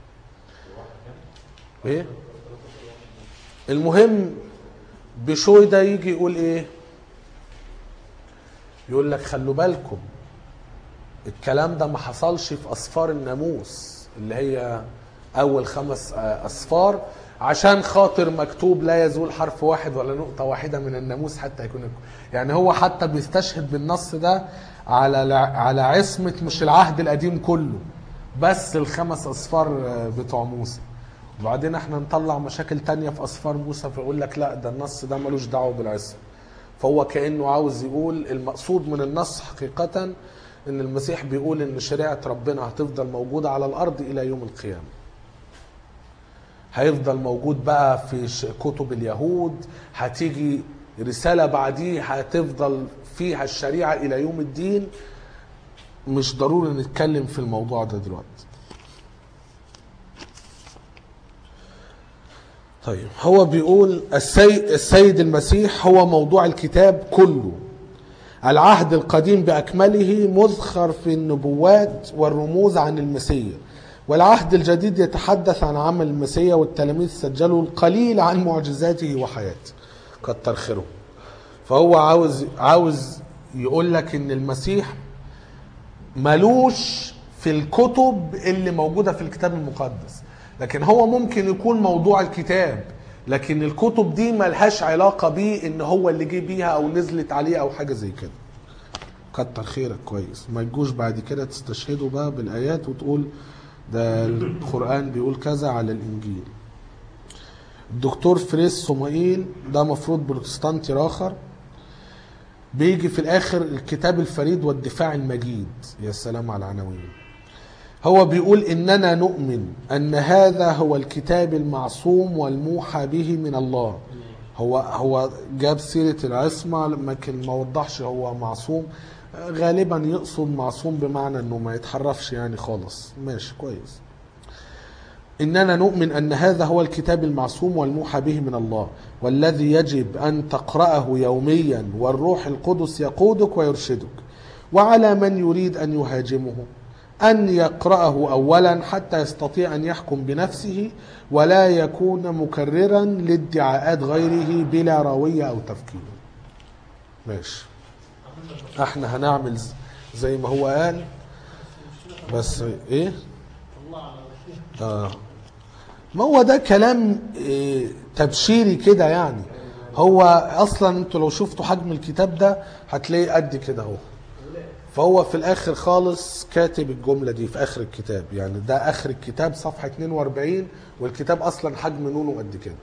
ايه المهم بشوي ده يجي يقول ايه يقول لك خلوا بالكم الكلام ده ما حصلش في اسفار الناموس اللي هي اول خمس آه، اسفار عشان خاطر مكتوب لا يزول حرف واحد ولا نقطة واحدة من الناموس حتى يكون يعني هو حتى بيستشهد بالنص ده على الع- على عصمة مش العهد القديم كله بس الخمس أصفار آه، بتوع موسى وبعدين احنا نطلع مشاكل تانية في أصفار موسى فيقول لك لا ده النص ده ملوش دعوة بالعصمة فهو كأنه عاوز يقول المقصود من النص حقيقة ان المسيح بيقول ان شريعة ربنا هتفضل موجودة على الأرض إلى يوم القيامة هيفضل موجود بقى في ش- كتب اليهود هتيجي رسالة بعديه هتفضل فيها الشريعة إلى يوم الدين مش ضروري نتكلم في الموضوع ده دلوقتي طيب هو بيقول السيد, السيد المسيح هو موضوع الكتاب كله العهد القديم بأكمله مذخر في النبوات والرموز عن المسيح والعهد الجديد يتحدث عن عمل المسيح والتلاميذ سجلوا القليل عن معجزاته وحياته كتر خيره فهو عاوز عاوز يقول لك ان المسيح ملوش في الكتب اللي موجودة في الكتاب المقدس لكن هو ممكن يكون موضوع الكتاب لكن الكتب دي ملهاش علاقة بيه ان هو اللي جه بيها او نزلت عليه او حاجة زي كده كتر خيرك كويس ما تجوش بعد كده تستشهدوا بقى بالايات وتقول ده القرآن بيقول كذا على الانجيل الدكتور فريس صمائيل ده مفروض بروتستانتي اخر بيجي في الاخر الكتاب الفريد والدفاع المجيد يا سلام على العناوين هو بيقول اننا نؤمن ان هذا هو الكتاب المعصوم والموحى به من الله هو هو جاب سيره العصمه لكن ما وضحش هو معصوم غالبا يقصد معصوم بمعنى انه ما يتحرفش يعني خالص ماشي كويس إننا نؤمن أن هذا هو الكتاب المعصوم والموحى به من الله والذي يجب أن تقرأه يوميا والروح القدس يقودك ويرشدك وعلى من يريد أن يهاجمه أن يقرأه أولا حتى يستطيع أن يحكم بنفسه ولا يكون مكررا لادعاءات غيره بلا راوية أو تفكير ماشي احنا هنعمل ز- زي ما هو قال بس ايه آه. ما هو ده كلام إيه، تبشيري كده يعني هو اصلا انتوا لو شفتوا حجم الكتاب ده هتلاقيه قد كده اهو فهو في الاخر خالص كاتب الجمله دي في اخر الكتاب يعني ده اخر الكتاب صفحه 42 والكتاب اصلا حجم نونه قد كده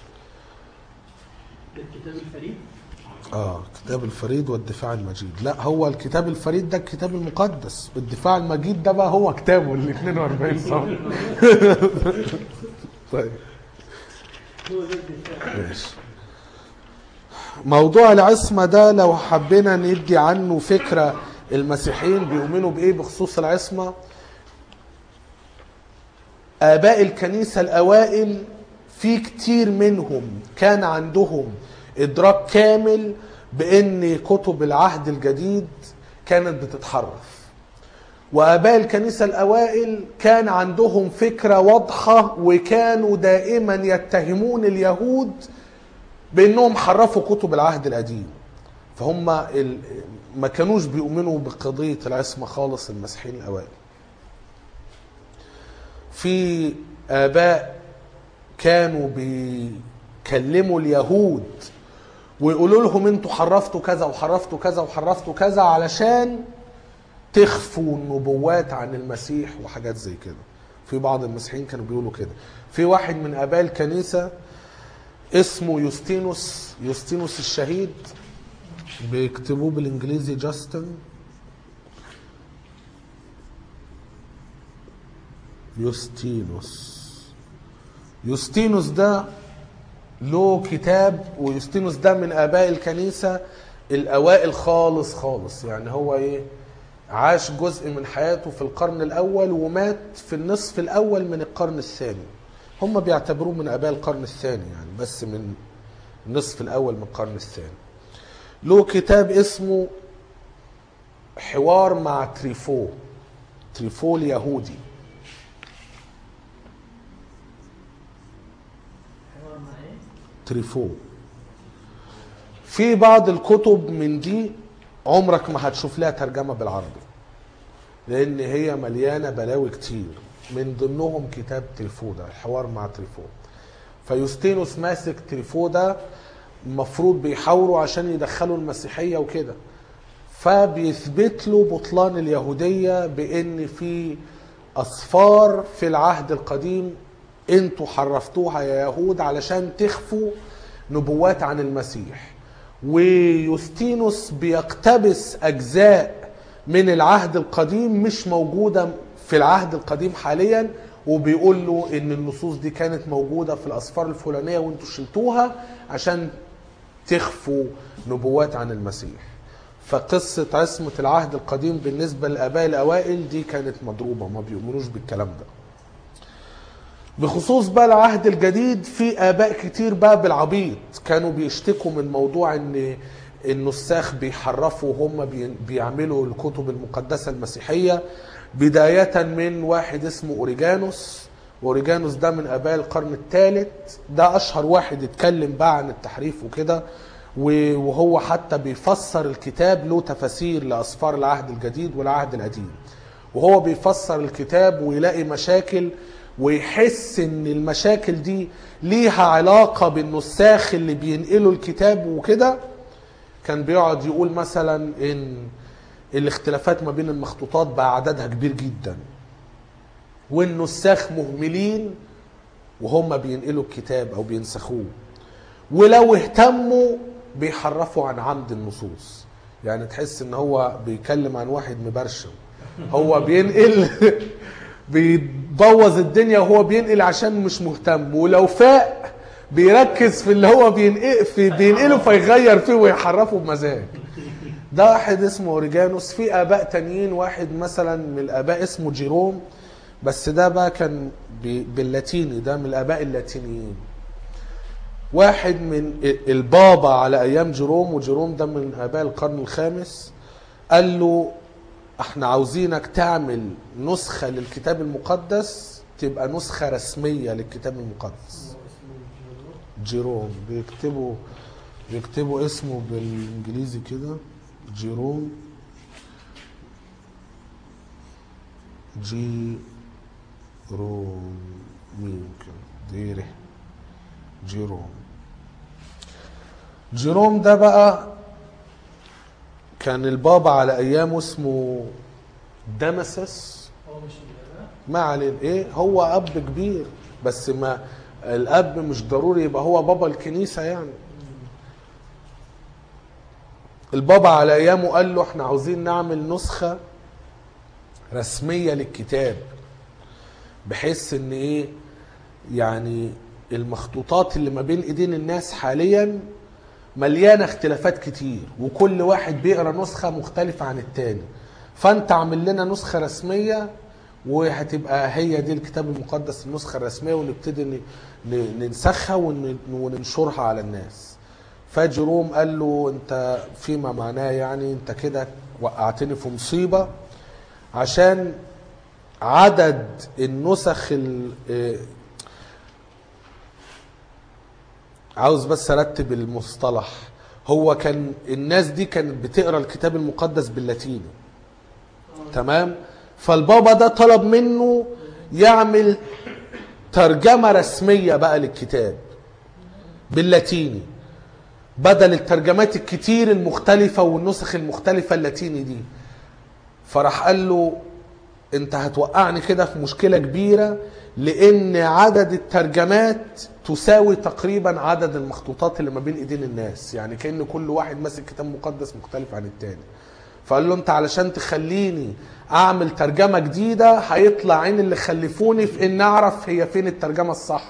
الكتاب الفريد اه كتاب الفريد والدفاع المجيد لا هو الكتاب الفريد ده الكتاب المقدس الدفاع المجيد ده بقى هو كتابه ال 42 صفحه طيب هو ده الدفاع ماشي موضوع العصمة ده لو حبينا ندي عنه فكرة المسيحيين بيؤمنوا بإيه بخصوص العصمة آباء الكنيسة الأوائل في كتير منهم كان عندهم إدراك كامل بأن كتب العهد الجديد كانت بتتحرف وآباء الكنيسة الأوائل كان عندهم فكرة واضحة وكانوا دائما يتهمون اليهود بأنهم حرفوا كتب العهد القديم فهم ال... ما كانوش بيؤمنوا بقضية العصمة خالص المسيحيين الأوائل في آباء كانوا بيكلموا اليهود ويقولوا لهم انتوا حرفتوا كذا وحرفتوا كذا وحرفتوا كذا علشان تخفوا النبوات عن المسيح وحاجات زي كده في بعض المسيحيين كانوا بيقولوا كده في واحد من اباء الكنيسه اسمه يوستينوس يوستينوس الشهيد بيكتبوه بالانجليزي جاستن يوستينوس يوستينوس ده له كتاب ويوستينوس ده من اباء الكنيسه الاوائل خالص خالص يعني هو ايه عاش جزء من حياته في القرن الاول ومات في النصف الاول من القرن الثاني هم بيعتبروه من اباء القرن الثاني يعني بس من النصف الاول من القرن الثاني له كتاب اسمه حوار مع تريفو تريفو اليهودي حوار مع ايه؟ تريفو في بعض الكتب من دي عمرك ما هتشوف لها ترجمة بالعربي لأن هي مليانة بلاوي كتير من ضمنهم كتاب تريفو ده الحوار مع تريفو فيوستينوس ماسك تريفو ده المفروض بيحاوروا عشان يدخلوا المسيحية وكده فبيثبت له بطلان اليهودية بأن في أصفار في العهد القديم انتوا حرفتوها يا يهود علشان تخفوا نبوات عن المسيح ويوستينوس بيقتبس اجزاء من العهد القديم مش موجوده في العهد القديم حاليا وبيقول له ان النصوص دي كانت موجوده في الاسفار الفلانيه وانتوا شلتوها عشان تخفوا نبوات عن المسيح فقصه عصمه العهد القديم بالنسبه للاباء الاوائل دي كانت مضروبه ما بيؤمنوش بالكلام ده بخصوص بقى العهد الجديد في اباء كتير بقى بالعبيط كانوا بيشتكوا من موضوع ان النساخ بيحرفوا وهم بي- بيعملوا الكتب المقدسه المسيحيه بدايه من واحد اسمه اوريجانوس اوريجانوس ده من اباء القرن الثالث ده اشهر واحد اتكلم بقى عن التحريف وكده و- وهو حتى بيفسر الكتاب له تفاسير لاسفار العهد الجديد والعهد القديم وهو بيفسر الكتاب ويلاقي مشاكل ويحس ان المشاكل دي ليها علاقه بالنساخ اللي بينقلوا الكتاب وكده كان بيقعد يقول مثلا ان الاختلافات ما بين المخطوطات بقى عددها كبير جدا والنساخ مهملين وهم بينقلوا الكتاب او بينسخوه ولو اهتموا بيحرفوا عن عمد النصوص يعني تحس ان هو بيتكلم عن واحد مبرشم هو بينقل بيبوظ الدنيا وهو بينقل عشان مش مهتم ولو فاق بيركز في اللي هو بينقل في بينقله فيغير فيه ويحرفه بمزاج ده واحد اسمه اوريجانوس في اباء تانيين واحد مثلا من الاباء اسمه جيروم بس ده بقى كان ب- باللاتيني ده من الاباء اللاتينيين واحد من البابا على ايام جيروم وجيروم ده من اباء القرن الخامس قال له احنا عاوزينك تعمل نسخة للكتاب المقدس تبقى نسخة رسمية للكتاب المقدس جيروم بيكتبوا بيكتبوا اسمه بالانجليزي كده جيروم جيروم مين كده ديره جيروم جيروم ده بقى كان البابا على ايامه اسمه دمسس هو مش الاباء ما علينا ايه هو اب كبير بس ما الاب مش ضروري يبقى هو بابا الكنيسه يعني البابا على ايامه قال له احنا عاوزين نعمل نسخه رسميه للكتاب بحيث ان ايه يعني المخطوطات اللي ما بين ايدين الناس حاليا مليانه اختلافات كتير وكل واحد بيقرا نسخه مختلفه عن التاني فانت عامل لنا نسخه رسميه وهتبقى هي دي الكتاب المقدس النسخه الرسميه ونبتدي ن- ن- ننسخها ون- وننشرها على الناس فجروم قال له انت فيما معناه يعني انت كده وقعتني في مصيبه عشان عدد النسخ ال- آه، عاوز بس ارتب المصطلح هو كان الناس دي كانت بتقرا الكتاب المقدس باللاتيني تمام فالبابا ده طلب منه يعمل ترجمة رسمية بقى للكتاب باللاتيني بدل الترجمات الكتير المختلفة والنسخ المختلفة اللاتيني دي فراح قال له انت هتوقعني كده في مشكلة كبيرة لان عدد الترجمات تساوي تقريبا عدد المخطوطات اللي ما بين ايدين الناس يعني كأن كل واحد ماسك كتاب مقدس مختلف عن التاني فقال له انت علشان تخليني اعمل ترجمة جديدة هيطلع عين اللي خلفوني في ان اعرف هي فين الترجمة الصح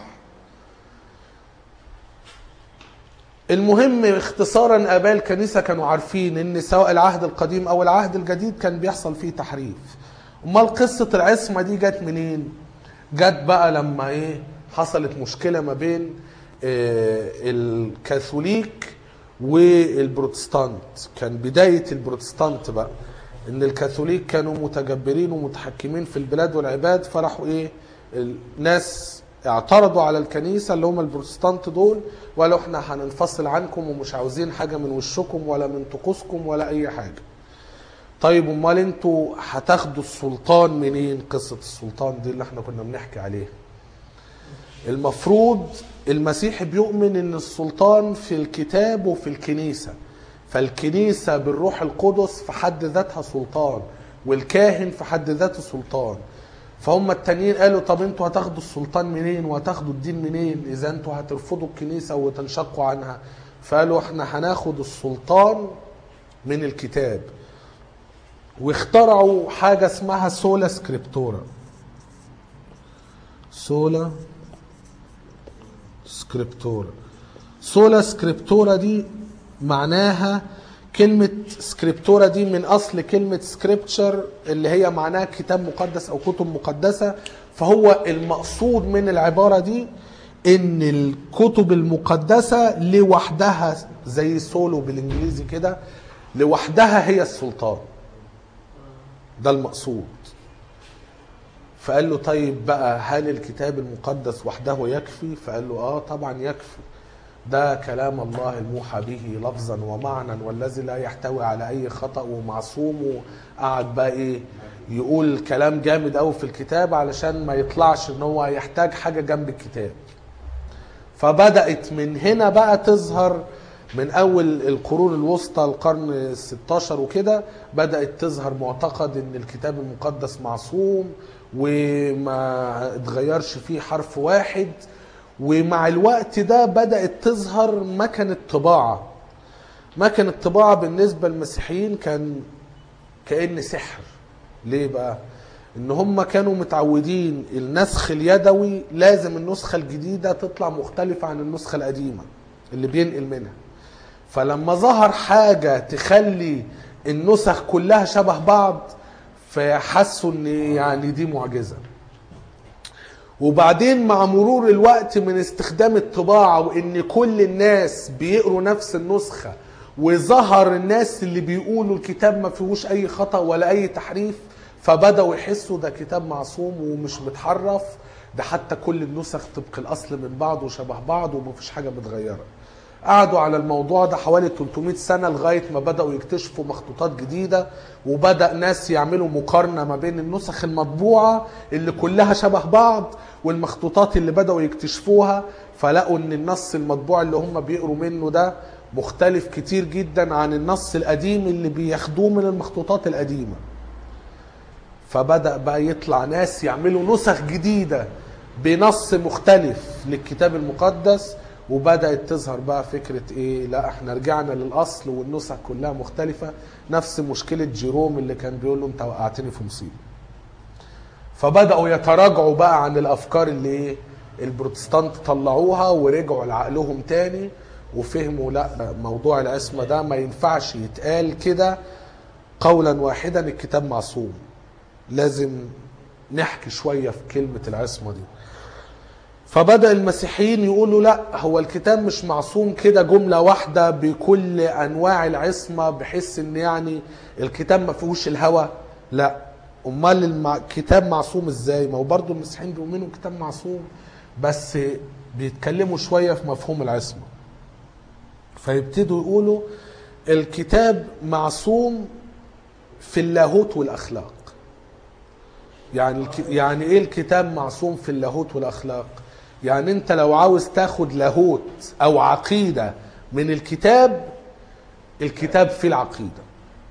المهم اختصارا اباء الكنيسه كانوا عارفين ان سواء العهد القديم او العهد الجديد كان بيحصل فيه تحريف امال قصه العصمه دي جت منين جت بقى لما ايه حصلت مشكله ما بين آه، الكاثوليك والبروتستانت كان بدايه البروتستانت بقى ان الكاثوليك كانوا متجبرين ومتحكمين في البلاد والعباد فراحوا ايه الناس اعترضوا على الكنيسه اللي هم البروتستانت دول وقالوا احنا هننفصل عنكم ومش عاوزين حاجه من وشكم ولا من طقوسكم ولا اي حاجه طيب امال انتوا هتاخدوا السلطان منين قصه السلطان دي اللي احنا كنا بنحكي عليها المفروض المسيح بيؤمن ان السلطان في الكتاب وفي الكنيسه فالكنيسه بالروح القدس في حد ذاتها سلطان والكاهن في حد ذاته سلطان فهم التانيين قالوا طب انتوا هتاخدوا السلطان منين وهتاخدوا الدين منين اذا انتوا هترفضوا الكنيسه وتنشقوا عنها فقالوا احنا هناخد السلطان من الكتاب واخترعوا حاجه اسمها سولا سكريبتورا سولا سكريبتورا سولا سكريبتورا دي معناها كلمة سكريبتورا دي من أصل كلمة سكريبتشر اللي هي معناها كتاب مقدس أو كتب مقدسة فهو المقصود من العبارة دي إن الكتب المقدسة لوحدها زي سولو بالإنجليزي كده لوحدها هي السلطان ده المقصود فقال له طيب بقى هل الكتاب المقدس وحده يكفي فقال له اه طبعا يكفي ده كلام الله الموحى به لفظا ومعنى والذي لا يحتوي على اي خطا ومعصوم وقعد بقى ايه يقول كلام جامد قوي في الكتاب علشان ما يطلعش ان هو يحتاج حاجه جنب الكتاب فبدات من هنا بقى تظهر من اول القرون الوسطى القرن ال 16 وكده بدات تظهر معتقد ان الكتاب المقدس معصوم وما اتغيرش فيه حرف واحد ومع الوقت ده بدات تظهر مكنه طباعه مكنه طباعه بالنسبه للمسيحيين كان كان سحر ليه بقى ان هم كانوا متعودين النسخ اليدوي لازم النسخه الجديده تطلع مختلفه عن النسخه القديمه اللي بينقل منها فلما ظهر حاجه تخلي النسخ كلها شبه بعض فحسوا ان يعني دي معجزه وبعدين مع مرور الوقت من استخدام الطباعة وان كل الناس بيقروا نفس النسخة وظهر الناس اللي بيقولوا الكتاب ما فيهوش اي خطأ ولا اي تحريف فبدأوا يحسوا ده كتاب معصوم ومش متحرف ده حتى كل النسخ طبق الاصل من بعض وشبه بعض ومفيش حاجة متغيرة قعدوا على الموضوع ده حوالي 300 سنة لغاية ما بدأوا يكتشفوا مخطوطات جديدة وبدأ ناس يعملوا مقارنة ما بين النسخ المطبوعة اللي كلها شبه بعض والمخطوطات اللي بدأوا يكتشفوها فلقوا ان النص المطبوع اللي هم بيقروا منه ده مختلف كتير جدا عن النص القديم اللي بياخدوه من المخطوطات القديمة فبدأ بقى يطلع ناس يعملوا نسخ جديدة بنص مختلف للكتاب المقدس وبدأت تظهر بقى فكرة ايه لا احنا رجعنا للأصل والنسخ كلها مختلفة نفس مشكلة جيروم اللي كان بيقول له انت وقعتني في مصيبة فبدأوا يتراجعوا بقى عن الأفكار اللي ايه البروتستانت طلعوها ورجعوا لعقلهم تاني وفهموا لا موضوع العصمة ده ما ينفعش يتقال كده قولا واحدا الكتاب معصوم لازم نحكي شوية في كلمة العصمة دي فبدأ المسيحيين يقولوا لا هو الكتاب مش معصوم كده جملة واحدة بكل أنواع العصمة بحيث إن يعني الكتاب ما فيهوش الهوى لا امال المع... كتاب معصوم ازاي ما هو برضه المسيحيين بيؤمنوا كتاب معصوم بس بيتكلموا شويه في مفهوم العصمه فيبتدوا يقولوا الكتاب معصوم في اللاهوت والاخلاق يعني الك... يعني ايه الكتاب معصوم في اللاهوت والاخلاق يعني انت لو عاوز تاخد لاهوت او عقيده من الكتاب الكتاب فيه العقيده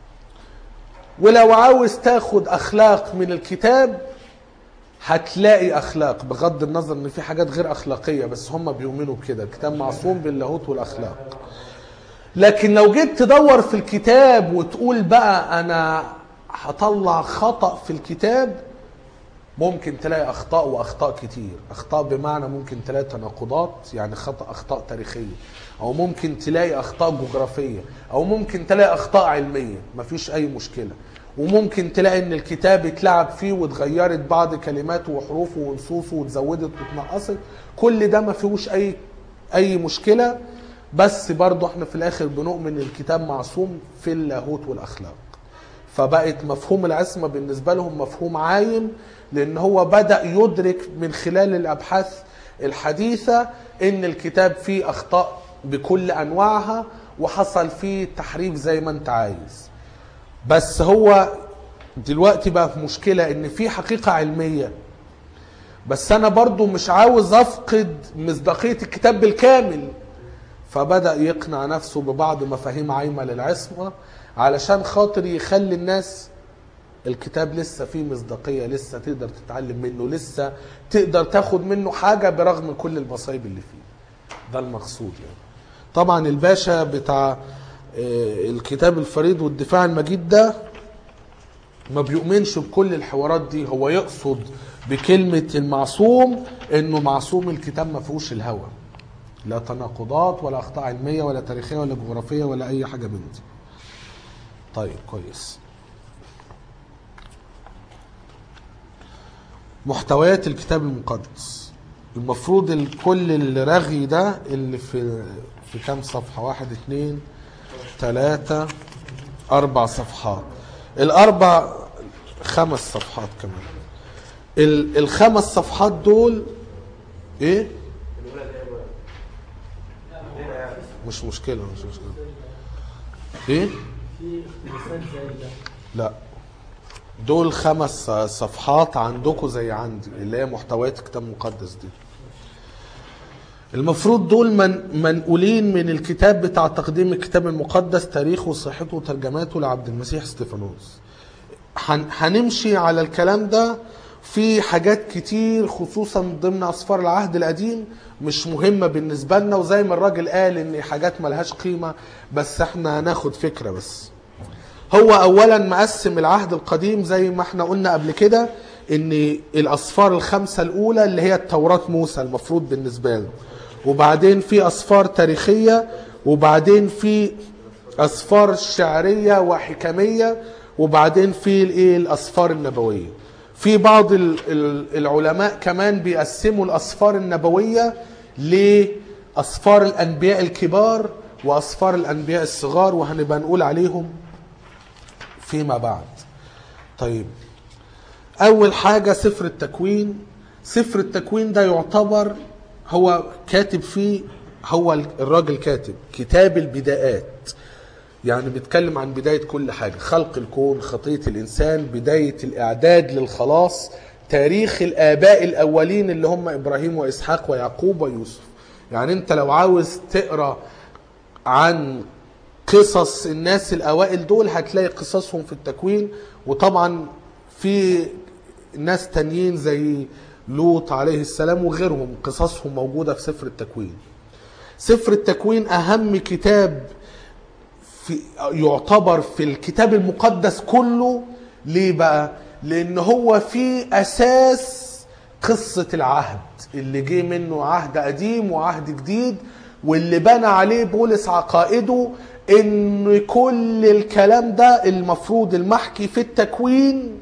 ولو عاوز تاخد اخلاق من الكتاب هتلاقي اخلاق بغض النظر ان في حاجات غير اخلاقيه بس هم بيؤمنوا بكده الكتاب معصوم باللاهوت والاخلاق لكن لو جيت تدور في الكتاب وتقول بقى انا هطلع خطأ في الكتاب ممكن تلاقي اخطاء واخطاء كتير اخطاء بمعنى ممكن تلاقي تناقضات يعني خطا اخطاء تاريخيه او ممكن تلاقي اخطاء جغرافيه او ممكن تلاقي اخطاء علميه مفيش اي مشكله وممكن تلاقي ان الكتاب اتلعب فيه واتغيرت بعض كلماته وحروفه ونصوصه واتزودت واتنقصت كل ده ما فيهوش اي اي مشكله بس برضه احنا في الاخر بنؤمن ان الكتاب معصوم في اللاهوت والاخلاق فبقت مفهوم العصمة بالنسبة لهم مفهوم عايم لأن هو بدأ يدرك من خلال الأبحاث الحديثة إن الكتاب فيه أخطاء بكل أنواعها وحصل فيه تحريف زي ما أنت عايز بس هو دلوقتي بقى في مشكلة إن في حقيقة علمية بس أنا برضو مش عاوز أفقد مصداقية الكتاب بالكامل فبدأ يقنع نفسه ببعض مفاهيم عايمة للعصمة علشان خاطر يخلي الناس الكتاب لسه فيه مصداقية لسه تقدر تتعلم منه لسه تقدر تاخد منه حاجة برغم كل المصايب اللي فيه ده المقصود يعني طبعا الباشا بتاع آه، الكتاب الفريد والدفاع المجيد ده ما بيؤمنش بكل الحوارات دي هو يقصد بكلمة المعصوم انه معصوم الكتاب ما فيهوش الهوى لا تناقضات ولا اخطاء علمية ولا تاريخية ولا جغرافية ولا اي حاجة من دي طيب كويس محتويات الكتاب المقدس المفروض الكل الرغي ده اللي في في كام صفحة واحد اتنين تلاتة أربع صفحات الأربع خمس صفحات كمان ال- الخمس صفحات دول إيه؟ مش مشكلة مش مشكلة إيه؟ في مثال زي ده لا دول خمس صفحات عندكم زي عندي اللي هي محتويات الكتاب المقدس دي المفروض دول من منقولين من الكتاب بتاع تقديم الكتاب المقدس تاريخه وصحته وترجماته لعبد المسيح استفانوس هن- هنمشي على الكلام ده في حاجات كتير خصوصا ضمن اسفار العهد القديم مش مهمة بالنسبة لنا وزي ما الراجل قال ان حاجات ملهاش قيمة بس احنا هناخد فكرة بس هو اولا مقسم العهد القديم زي ما احنا قلنا قبل كده ان الاصفار الخمسه الاولى اللي هي التوراه موسى المفروض بالنسبه له وبعدين في اصفار تاريخيه وبعدين في اصفار شعريه وحكميه وبعدين في الايه الاصفار النبويه في بعض ال- ال- العلماء كمان بيقسموا الاصفار النبويه لاصفار الانبياء الكبار واصفار الانبياء الصغار وهنبقى نقول عليهم فيما بعد طيب اول حاجه سفر التكوين سفر التكوين ده يعتبر هو كاتب فيه هو الراجل كاتب كتاب البدايات يعني بيتكلم عن بداية كل حاجة خلق الكون خطية الإنسان بداية الإعداد للخلاص تاريخ الآباء الأولين اللي هم إبراهيم وإسحاق ويعقوب ويوسف يعني أنت لو عاوز تقرأ عن قصص الناس الأوائل دول هتلاقي قصصهم في التكوين وطبعا في ناس تانيين زي لوط عليه السلام وغيرهم قصصهم موجودة في سفر التكوين سفر التكوين أهم كتاب في يعتبر في الكتاب المقدس كله ليه بقى لان هو فيه اساس قصة العهد اللي جه منه عهد قديم وعهد جديد واللي بنى عليه بولس عقائده ان كل الكلام ده المفروض المحكي في التكوين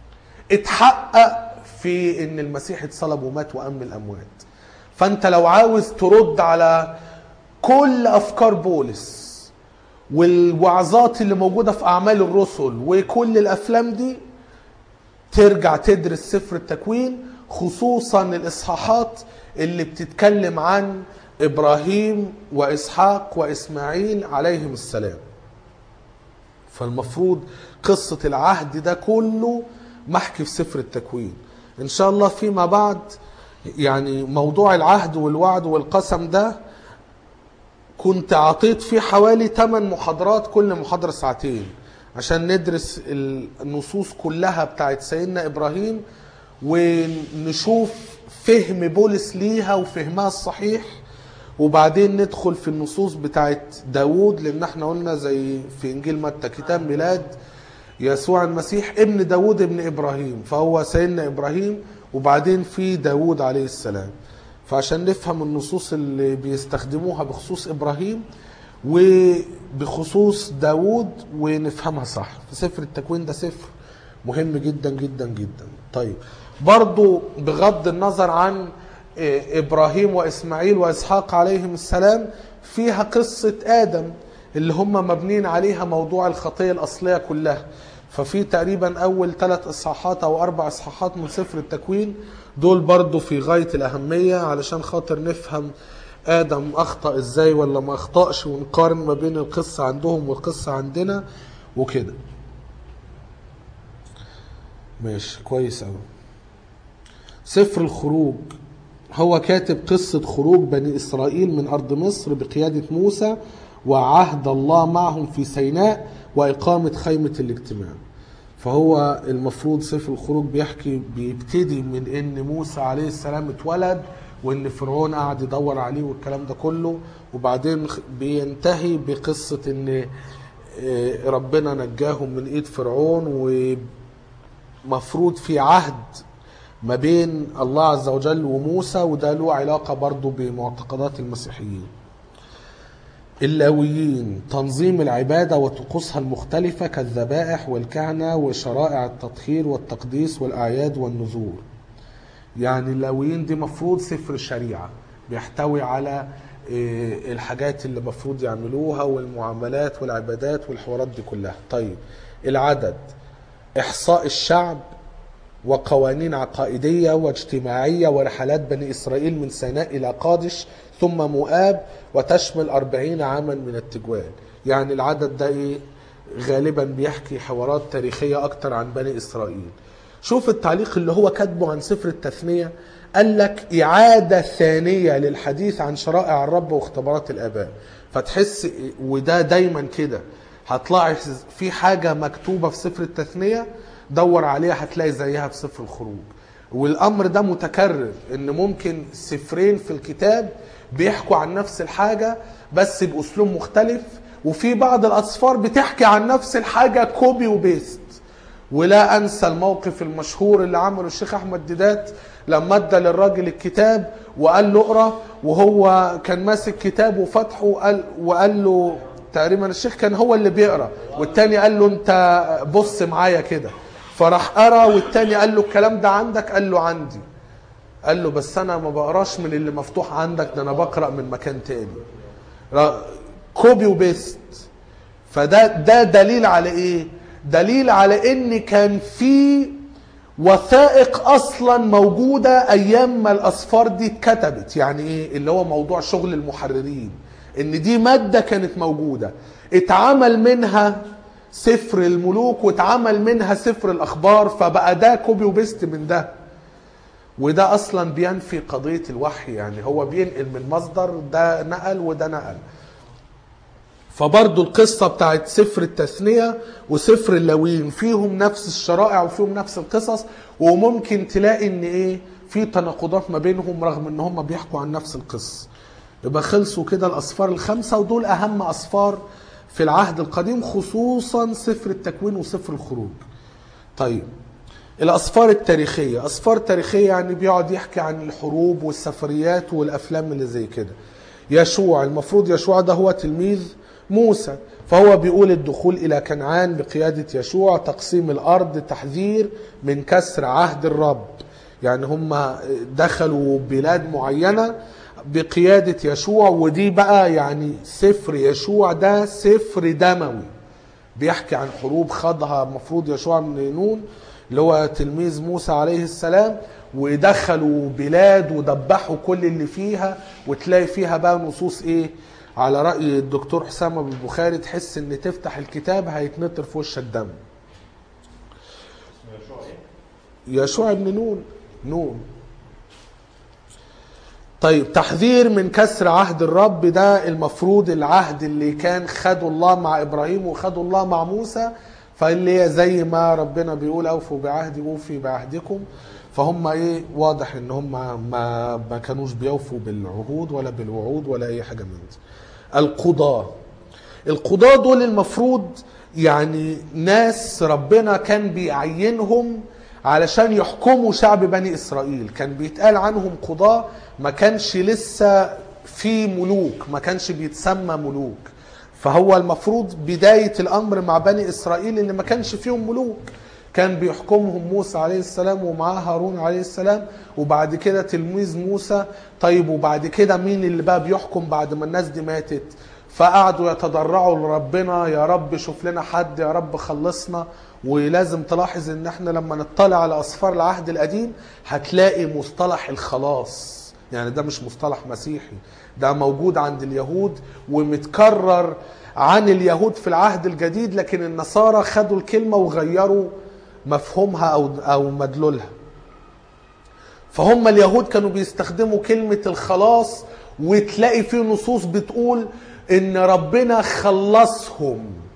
اتحقق في ان المسيح اتصلب ومات وقام من الاموات فانت لو عاوز ترد على كل افكار بولس والوعظات اللي موجودة في أعمال الرسل وكل الأفلام دي ترجع تدرس سفر التكوين خصوصا الاصحاحات اللي بتتكلم عن ابراهيم واسحاق واسماعيل عليهم السلام فالمفروض قصة العهد ده كله محكي في سفر التكوين ان شاء الله فيما بعد يعني موضوع العهد والوعد والقسم ده كنت عطيت فيه حوالي 8 محاضرات كل محاضرة ساعتين عشان ندرس النصوص كلها بتاعت سيدنا إبراهيم ونشوف فهم بولس ليها وفهمها الصحيح وبعدين ندخل في النصوص بتاعت داوود لأن احنا قلنا زي في إنجيل متى كتاب ميلاد يسوع المسيح ابن داوود ابن إبراهيم فهو سيدنا إبراهيم وبعدين في داوود عليه السلام فعشان نفهم النصوص اللي بيستخدموها بخصوص إبراهيم وبخصوص داوود ونفهمها صح في سفر التكوين ده سفر مهم جدا جدا جدا طيب برضو بغض النظر عن إيه، إبراهيم وإسماعيل وإسحاق عليهم السلام فيها قصة آدم اللي هم مبنين عليها موضوع الخطية الأصلية كلها ففي تقريبا أول ثلاث إصحاحات أو أربع إصحاحات من سفر التكوين دول برضو في غاية الأهمية علشان خاطر نفهم آدم أخطأ إزاي ولا ما أخطأش ونقارن ما بين القصة عندهم والقصة عندنا وكده ماشي كويس أوي سفر الخروج هو كاتب قصة خروج بني إسرائيل من أرض مصر بقيادة موسى وعهد الله معهم في سيناء وإقامة خيمة الاجتماع فهو المفروض سفر الخروج بيحكي بيبتدي من ان موسى عليه السلام اتولد وان فرعون قعد يدور عليه والكلام ده كله وبعدين بينتهي بقصة ان آه، ربنا نجاهم من ايد فرعون ومفروض في عهد ما بين الله عز وجل وموسى وده له علاقة برضو بمعتقدات المسيحيين اللاويين تنظيم العبادة وطقوسها المختلفة كالذبائح والكهنة وشرائع التطهير والتقديس والأعياد والنذور يعني اللاويين دي مفروض سفر الشريعة بيحتوي على إيه، الحاجات اللي مفروض يعملوها والمعاملات والعبادات والحوارات دي كلها طيب العدد إحصاء الشعب وقوانين عقائدية واجتماعية ورحلات بني إسرائيل من سيناء إلى قادش ثم مؤاب وتشمل أربعين عاما من التجوال يعني العدد ده إيه غالبا بيحكي حوارات تاريخية أكتر عن بني إسرائيل شوف التعليق اللي هو كاتبه عن سفر التثنية قال لك إعادة ثانية للحديث عن شرائع الرب واختبارات الآباء فتحس وده دايما كده هتلاحظ في حاجة مكتوبة في سفر التثنية دور عليها هتلاقي زيها في سفر الخروج والامر ده متكرر ان ممكن سفرين في الكتاب بيحكوا عن نفس الحاجه بس باسلوب مختلف وفي بعض الاسفار بتحكي عن نفس الحاجه كوبي وبيست ولا انسى الموقف المشهور اللي عمله الشيخ احمد ديدات لما ادى للراجل الكتاب وقال له اقرا وهو كان ماسك كتاب وفتحه وقال, وقال له تقريبا الشيخ كان هو اللي بيقرا والتاني قال له انت بص معايا كده فراح قرا والتاني قال له الكلام ده عندك قال له عندي قال له بس انا ما بقراش من اللي مفتوح عندك ده انا بقرا من مكان تاني را- كوبي وبيست فده ده دليل على ايه دليل على ان كان في وثائق اصلا موجوده ايام ما الاسفار دي اتكتبت يعني ايه اللي هو موضوع شغل المحررين ان دي ماده كانت موجوده اتعمل منها سفر الملوك واتعمل منها سفر الاخبار فبقى ده كوبي وبيست من ده وده اصلا بينفي قضيه الوحي يعني هو بينقل من مصدر ده نقل وده نقل فبرضو القصة بتاعت سفر التثنية وسفر اللاويين فيهم نفس الشرائع وفيهم نفس القصص وممكن تلاقي ان ايه في تناقضات ما بينهم رغم ان هم بيحكوا عن نفس القصة يبقى خلصوا كده الاسفار الخمسة ودول اهم اسفار في العهد القديم خصوصا سفر التكوين وسفر الخروج طيب الاسفار التاريخيه اسفار تاريخيه يعني بيقعد يحكي عن الحروب والسفريات والافلام اللي زي كده يشوع المفروض يشوع ده هو تلميذ موسى فهو بيقول الدخول الى كنعان بقياده يشوع تقسيم الارض تحذير من كسر عهد الرب يعني هم دخلوا بلاد معينه بقياده يشوع ودي بقى يعني سفر يشوع ده سفر دموي بيحكي عن حروب خاضها المفروض يشوع بن نون اللي هو تلميذ موسى عليه السلام ودخلوا بلاد ودبحوا كل اللي فيها وتلاقي فيها بقى نصوص ايه على رأي الدكتور حسام ابو البخاري تحس ان تفتح الكتاب هيتنطر في وشك دم اسمه يشوع ايه؟ يشوع بن نون نون طيب تحذير من كسر عهد الرب ده المفروض العهد اللي كان خده الله مع ابراهيم وخده الله مع موسى فاللي هي زي ما ربنا بيقول اوفوا بعهدي اوفي بعهدكم فهم ايه واضح ان هم ما ما كانوش بيوفوا بالعهود ولا بالوعود ولا اي حاجه من دي القضاه القضاة دول المفروض يعني ناس ربنا كان بيعينهم علشان يحكموا شعب بني إسرائيل كان بيتقال عنهم قضاة ما كانش لسه في ملوك ما كانش بيتسمى ملوك فهو المفروض بداية الأمر مع بني إسرائيل اللي ما كانش فيهم ملوك كان بيحكمهم موسى عليه السلام ومعاه هارون عليه السلام وبعد كده تلميذ موسى طيب وبعد كده مين اللي بقى بيحكم بعد ما الناس دي ماتت فقعدوا يتضرعوا لربنا يا رب شوف لنا حد يا رب خلصنا ولازم تلاحظ ان احنا لما نطلع على اسفار العهد القديم هتلاقي مصطلح الخلاص يعني ده مش مصطلح مسيحي ده موجود عند اليهود ومتكرر عن اليهود في العهد الجديد لكن النصارى خدوا الكلمة وغيروا مفهومها او او مدلولها فهم اليهود كانوا بيستخدموا كلمة الخلاص وتلاقي في نصوص بتقول ان ربنا خلصهم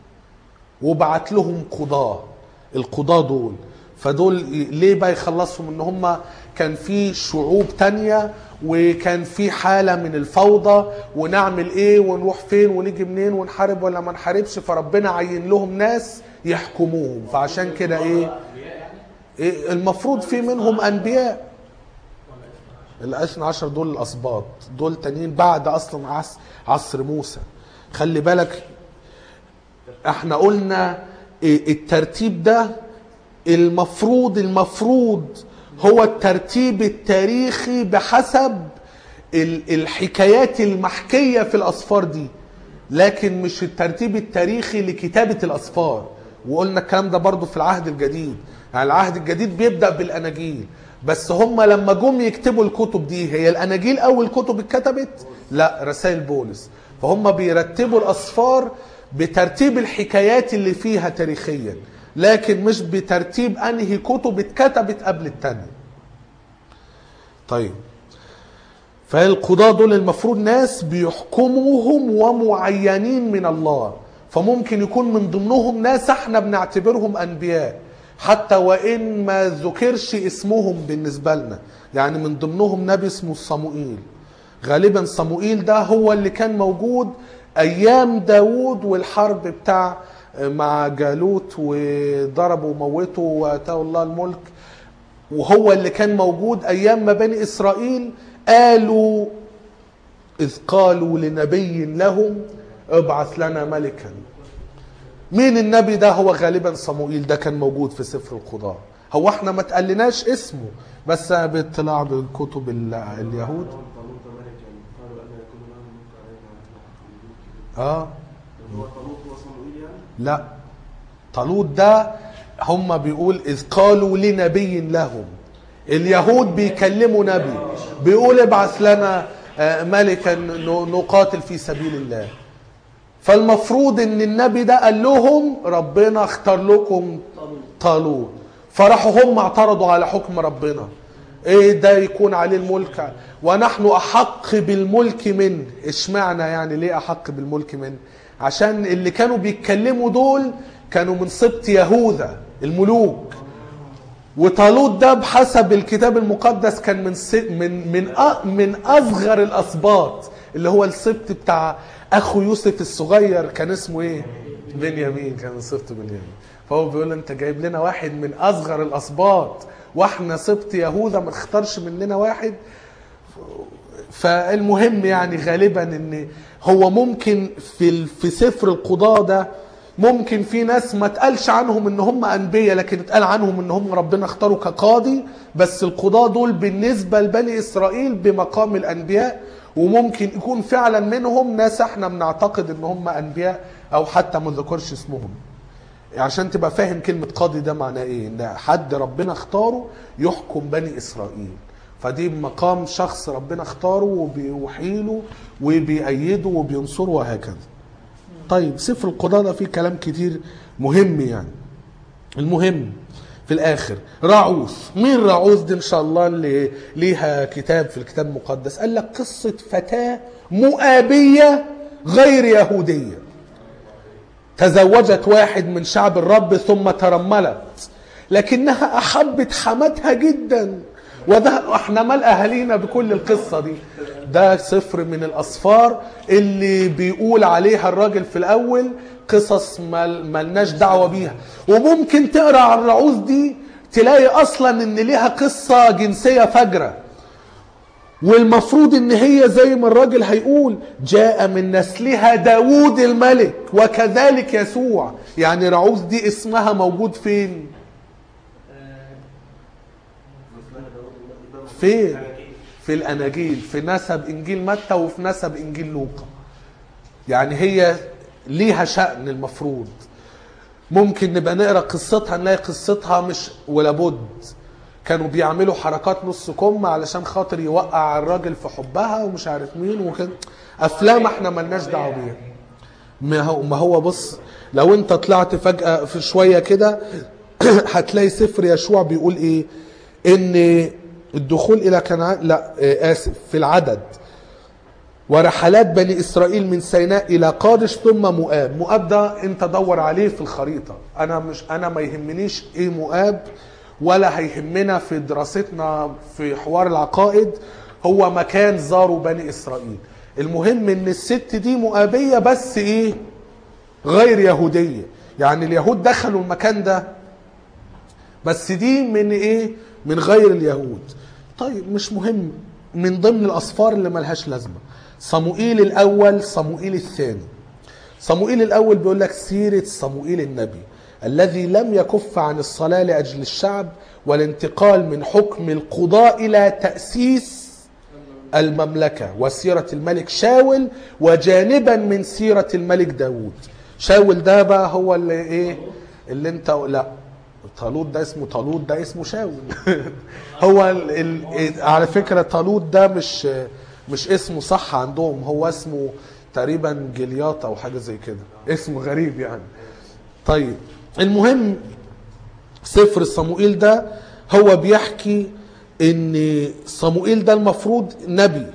وبعت لهم قضاة القضاة دول فدول ليه بقى يخلصهم ان هم كان في شعوب تانية وكان في حالة من الفوضى ونعمل ايه ونروح فين ونيجي منين ونحارب ولا ما نحاربش فربنا عين لهم ناس يحكموهم فعشان كده ايه, إيه المفروض في منهم انبياء الاثنى عشر دول الاسباط دول تانيين بعد اصلا عصر, عصر موسى خلي بالك احنا قلنا إيه الترتيب ده المفروض المفروض هو الترتيب التاريخي بحسب ال- الحكايات المحكية في الأسفار دي لكن مش الترتيب التاريخي لكتابة الأسفار وقلنا الكلام ده برضو في العهد الجديد يعني العهد الجديد بيبدأ بالأناجيل بس هم لما جم يكتبوا الكتب دي هي الأناجيل أول كتب اتكتبت لا رسائل بولس فهم بيرتبوا الأسفار بترتيب الحكايات اللي فيها تاريخيا لكن مش بترتيب أنهي كتب اتكتبت قبل التانية طيب فالقضاة دول المفروض ناس بيحكموهم ومعينين من الله فممكن يكون من ضمنهم ناس احنا بنعتبرهم انبياء حتى وان ما ذكرش اسمهم بالنسبه لنا يعني من ضمنهم نبي اسمه صموئيل غالبا صموئيل ده هو اللي كان موجود ايام داوود والحرب بتاع مع جالوت وضربوا وموتوا واتاه الله الملك وهو اللي كان موجود ايام ما بني اسرائيل قالوا اذ قالوا لنبي لهم ابعث لنا ملكا مين النبي ده هو غالبا صموئيل ده كان موجود في سفر القضاء هو احنا ما تقلناش اسمه بس باطلاع بكتب ال- اليهود طالوت ملكا قالوا ان يكون له ملك علينا اه هو طالوت هو صموئيل يعني لا طالوت ده هم بيقول اذ قالوا لنبي لهم اليهود بيكلموا نبي بيقول ابعث لنا آه، ملكا ن- نقاتل في سبيل الله فالمفروض ان النبي ده قال لهم ربنا اختار لكم طالوت فراحوا هم اعترضوا على حكم ربنا ايه ده يكون عليه الملك ونحن احق بالملك منه اشمعنى يعني ليه احق بالملك منه عشان اللي كانوا بيتكلموا دول كانوا من سبط يهوذا الملوك وطالوت ده بحسب الكتاب المقدس كان من س... من من أ... من اصغر الاسباط اللي هو السبط بتاع اخو يوسف الصغير كان اسمه ايه؟ بنيامين كان سبط بنيامين فهو بيقول انت جايب لنا واحد من اصغر الاسباط واحنا سبط يهوذا ما تختارش مننا واحد فالمهم يعني غالبا ان هو ممكن في ال- في سفر القضاء ده ممكن في ناس ما اتقالش عنهم ان هم انبياء لكن اتقال عنهم ان هم ربنا اختاروا كقاضي بس القضاة دول بالنسبة لبني اسرائيل بمقام الانبياء وممكن يكون فعلا منهم ناس احنا بنعتقد ان هم انبياء او حتى ما ذكرش اسمهم عشان تبقى فاهم كلمة قاضي ده معناه ايه ان حد ربنا اختاره يحكم بني اسرائيل فدي مقام شخص ربنا اختاره وبيوحي له وبيأيده وبينصره وهكذا طيب سفر القضاء ده فيه كلام كتير مهم يعني المهم في الاخر راعوث مين راعوث دي ان شاء الله اللي ليها كتاب في الكتاب المقدس قال لك قصة فتاة مؤابية غير يهودية تزوجت واحد من شعب الرب ثم ترملت لكنها احبت حماتها جدا وده احنا مال اهالينا بكل القصه دي ده سفر من الاسفار اللي بيقول عليها الراجل في الاول قصص مال ملناش دعوه بيها وممكن تقرا عن الرعوز دي تلاقي اصلا ان ليها قصه جنسيه فجره والمفروض ان هي زي ما الراجل هيقول جاء من نسلها داوود الملك وكذلك يسوع يعني رعوز دي اسمها موجود فين فين في الاناجيل في نسب انجيل متى وفي نسب انجيل لوقا يعني هي ليها شأن المفروض ممكن نبقى نقرا قصتها نلاقي قصتها مش ولا بد كانوا بيعملوا حركات نص كم علشان خاطر يوقع الراجل في حبها ومش عارف مين وكده افلام احنا ملناش دعوه بيها ما هو ما هو بص لو انت طلعت فجاه في شويه كده هتلاقي سفر يشوع بيقول ايه ان الدخول الى كنعان لا آه، اسف في العدد ورحلات بني اسرائيل من سيناء الى قادش ثم مؤاب مؤاب ده انت دور عليه في الخريطه انا مش انا ما يهمنيش ايه مؤاب ولا هيهمنا في دراستنا في حوار العقائد هو مكان زاروا بني اسرائيل المهم ان الست دي مؤابيه بس ايه غير يهوديه يعني اليهود دخلوا المكان ده بس دي من ايه من غير اليهود طيب مش مهم من ضمن الاسفار اللي ملهاش لازمه صموئيل الاول صموئيل الثاني صموئيل الاول بيقول لك سيره صموئيل النبي الذي لم يكف عن الصلاه لاجل الشعب والانتقال من حكم القضاء الى تاسيس المملكه وسيره الملك شاول وجانبا من سيره الملك داوود شاول ده بقى هو اللي ايه اللي انت لا طالوت ده اسمه طالوت ده اسمه شاول هو ال ال على فكره طالوت ده مش مش اسمه صح عندهم هو اسمه تقريبا جلياط او حاجه زي كده اسمه غريب يعني طيب المهم سفر صموئيل ده هو بيحكي ان صموئيل ده المفروض نبي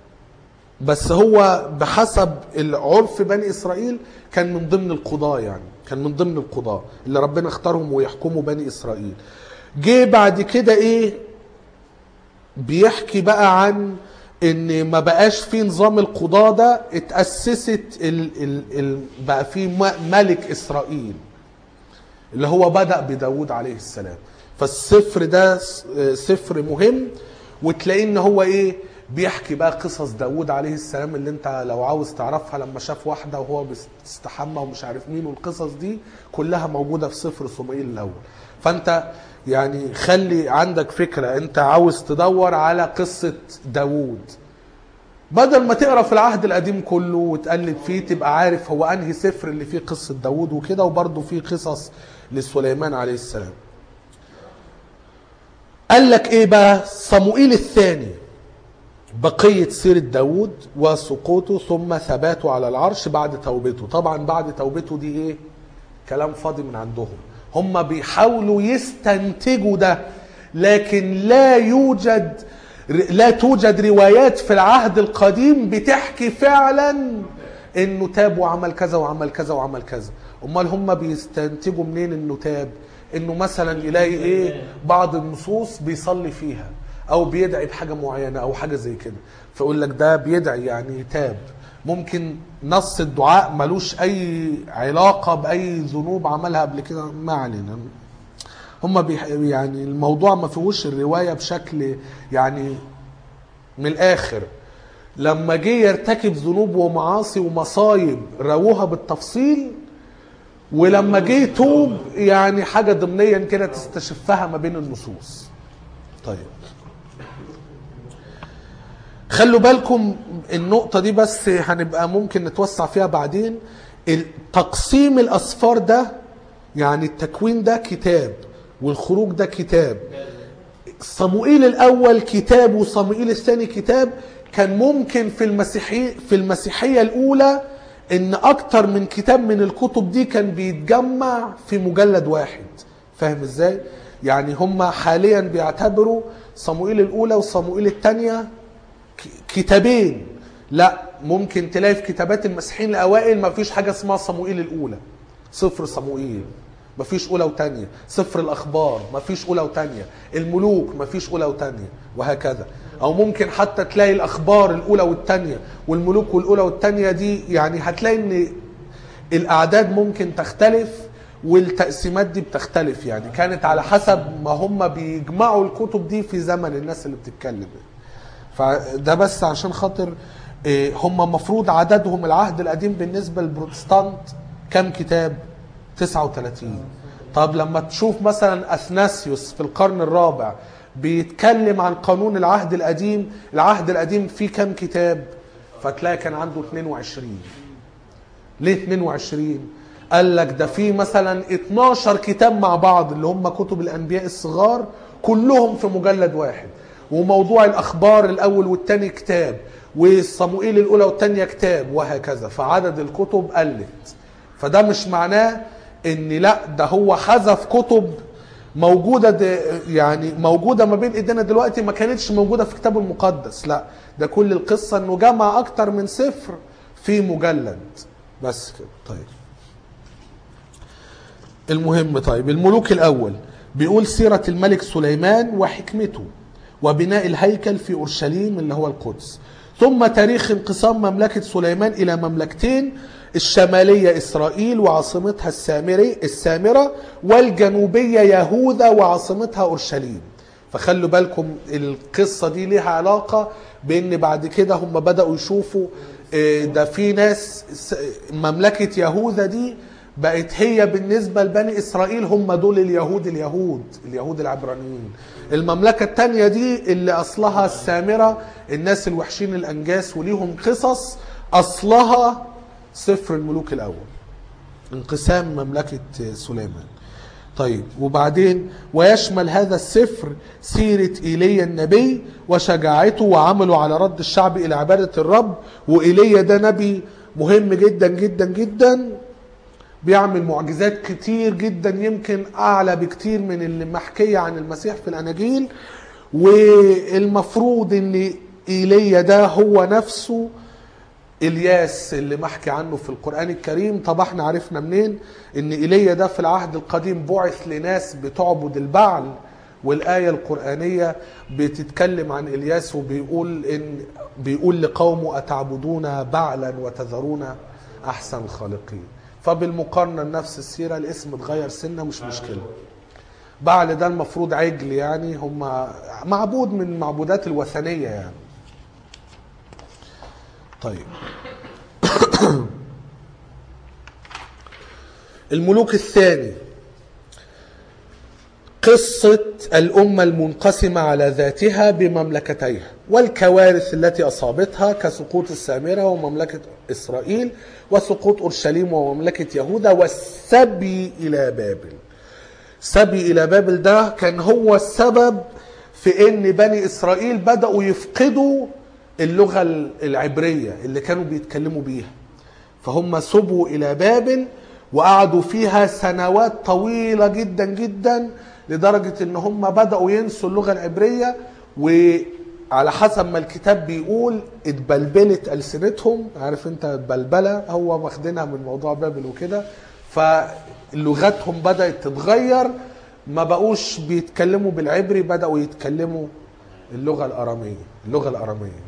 بس هو بحسب العرف بني اسرائيل كان من ضمن القضاة يعني كان من ضمن القضاة اللي ربنا اختارهم ويحكموا بني اسرائيل جه بعد كده ايه بيحكي بقى عن ان ما بقاش في نظام القضاة ده اتأسست ال ال ال بقى في م- ملك اسرائيل اللي هو بدأ بداود عليه السلام فالسفر ده س- سفر مهم وتلاقيه ان هو ايه بيحكي بقى قصص داود عليه السلام اللي انت لو عاوز تعرفها لما شاف واحدة وهو بيستحمى ومش عارف مين والقصص دي كلها موجودة في سفر صموئيل الاول فانت يعني خلي عندك فكرة انت عاوز تدور على قصة داود بدل ما تقرا في العهد القديم كله وتقلب فيه تبقى عارف هو انهي سفر اللي فيه قصه داوود وكده وبرضه فيه قصص لسليمان عليه السلام. قال لك ايه بقى؟ صموئيل الثاني بقية سيرة داوود وسقوطه ثم ثباته على العرش بعد توبته طبعا بعد توبته دي ايه كلام فاضي من عندهم هم بيحاولوا يستنتجوا ده لكن لا يوجد لا توجد روايات في العهد القديم بتحكي فعلا انه تاب وعمل كذا وعمل كذا وعمل كذا امال هم بيستنتجوا منين انه تاب انه مثلا يلاقي ايه بعض النصوص بيصلي فيها او بيدعي بحاجه معينه او حاجه زي كده فيقول لك ده بيدعي يعني تاب ممكن نص الدعاء ملوش اي علاقه باي ذنوب عملها قبل كده ما علينا هم بيح... يعني الموضوع ما فيهوش الروايه بشكل يعني من الاخر لما جه يرتكب ذنوب ومعاصي ومصايب رووها بالتفصيل ولما جه يتوب يعني حاجه ضمنيا كده تستشفها ما بين النصوص طيب خلوا بالكم النقطة دي بس هنبقى ممكن نتوسع فيها بعدين تقسيم الأسفار ده يعني التكوين ده كتاب والخروج ده كتاب صموئيل الاول كتاب وصموئيل الثاني كتاب كان ممكن في المسيحيه في المسيحيه الاولى ان اكتر من كتاب من الكتب دي كان بيتجمع في مجلد واحد فاهم ازاي يعني هم حاليا بيعتبروا صموئيل الاولى وصموئيل الثانيه ك- كتابين لا ممكن تلاقي في كتابات المسيحيين الاوائل ما فيش حاجه اسمها صموئيل الاولى صفر صموئيل ما فيش اولى وثانيه صفر الاخبار ما فيش اولى وثانيه الملوك ما فيش اولى وثانيه وهكذا او ممكن حتى تلاقي الاخبار الاولى والثانيه والملوك والاولى والثانيه دي يعني هتلاقي ان الاعداد ممكن تختلف والتقسيمات دي بتختلف يعني كانت على حسب ما هم بيجمعوا الكتب دي في زمن الناس اللي بتتكلم فده بس عشان خاطر إيه، هم مفروض عددهم العهد القديم بالنسبة للبروتستانت كم كتاب 39 طب لما تشوف مثلا اثناسيوس في القرن الرابع بيتكلم عن قانون العهد القديم العهد القديم فيه كم كتاب فتلاقي كان عنده 22 ليه 22 قال لك ده في مثلا 12 كتاب مع بعض اللي هم كتب الانبياء الصغار كلهم في مجلد واحد وموضوع الاخبار الاول والثاني كتاب والصموئيل الاولى والثانيه كتاب وهكذا فعدد الكتب قلت فده مش معناه ان لا ده هو حذف كتب موجوده د- يعني موجوده ما بين ايدينا دلوقتي ما كانتش موجوده في كتابه المقدس لا ده كل القصه انه جمع اكتر من سفر في مجلد بس كده طيب المهم طيب الملوك الاول بيقول سيره الملك سليمان وحكمته وبناء الهيكل في اورشليم اللي هو القدس ثم تاريخ انقسام مملكه سليمان الى مملكتين الشماليه اسرائيل وعاصمتها السامري السامره والجنوبيه يهوذا وعاصمتها اورشليم فخلوا بالكم القصه دي ليها علاقه بان بعد كده هم بداوا يشوفوا آه، ده في ناس س- مملكه يهوذا دي بقت هي بالنسبة لبني إسرائيل هم دول اليهود اليهود اليهود العبرانيين المملكة التانية دي اللي أصلها السامرة الناس الوحشين الأنجاس وليهم قصص أصلها سفر الملوك الأول انقسام مملكة سليمان طيب وبعدين ويشمل هذا السفر سيرة إيليا النبي وشجاعته وعمله على رد الشعب إلى عبادة الرب وإيليا ده نبي مهم جدا جدا جدا بيعمل معجزات كتير جدا يمكن اعلى بكتير من اللي محكيه عن المسيح في الاناجيل والمفروض ان ايليا ده هو نفسه الياس اللي محكي عنه في القران الكريم طب احنا عرفنا منين ان ايليا ده في العهد القديم بعث لناس بتعبد البعل والايه القرانيه بتتكلم عن الياس وبيقول ان بيقول لقومه اتعبدون بعلا وتذرون احسن الخالقين فبالمقارنه لنفس السيره الاسم اتغير سنه مش مشكله بعل ده المفروض عجل يعني هم معبود من معبودات الوثنيه يعني طيب الملوك الثاني قصة الأمة المنقسمة على ذاتها بمملكتيها والكوارث التي أصابتها كسقوط السامرة ومملكة إسرائيل وسقوط أورشليم ومملكة يهوذا والسبي إلى بابل سبي إلى بابل ده كان هو السبب في ان بني اسرائيل بداوا يفقدوا اللغه العبريه اللي كانوا بيتكلموا بيها فهم سبوا الى بابل وقعدوا فيها سنوات طويله جدا جدا لدرجه ان هم بداوا ينسوا اللغه العبريه وعلى حسب ما الكتاب بيقول اتبلبلت السنتهم عارف انت البلبله هو واخدينها من موضوع بابل وكده فلغتهم بدات تتغير ما بقوش بيتكلموا بالعبري بداوا يتكلموا اللغه الاراميه اللغه الاراميه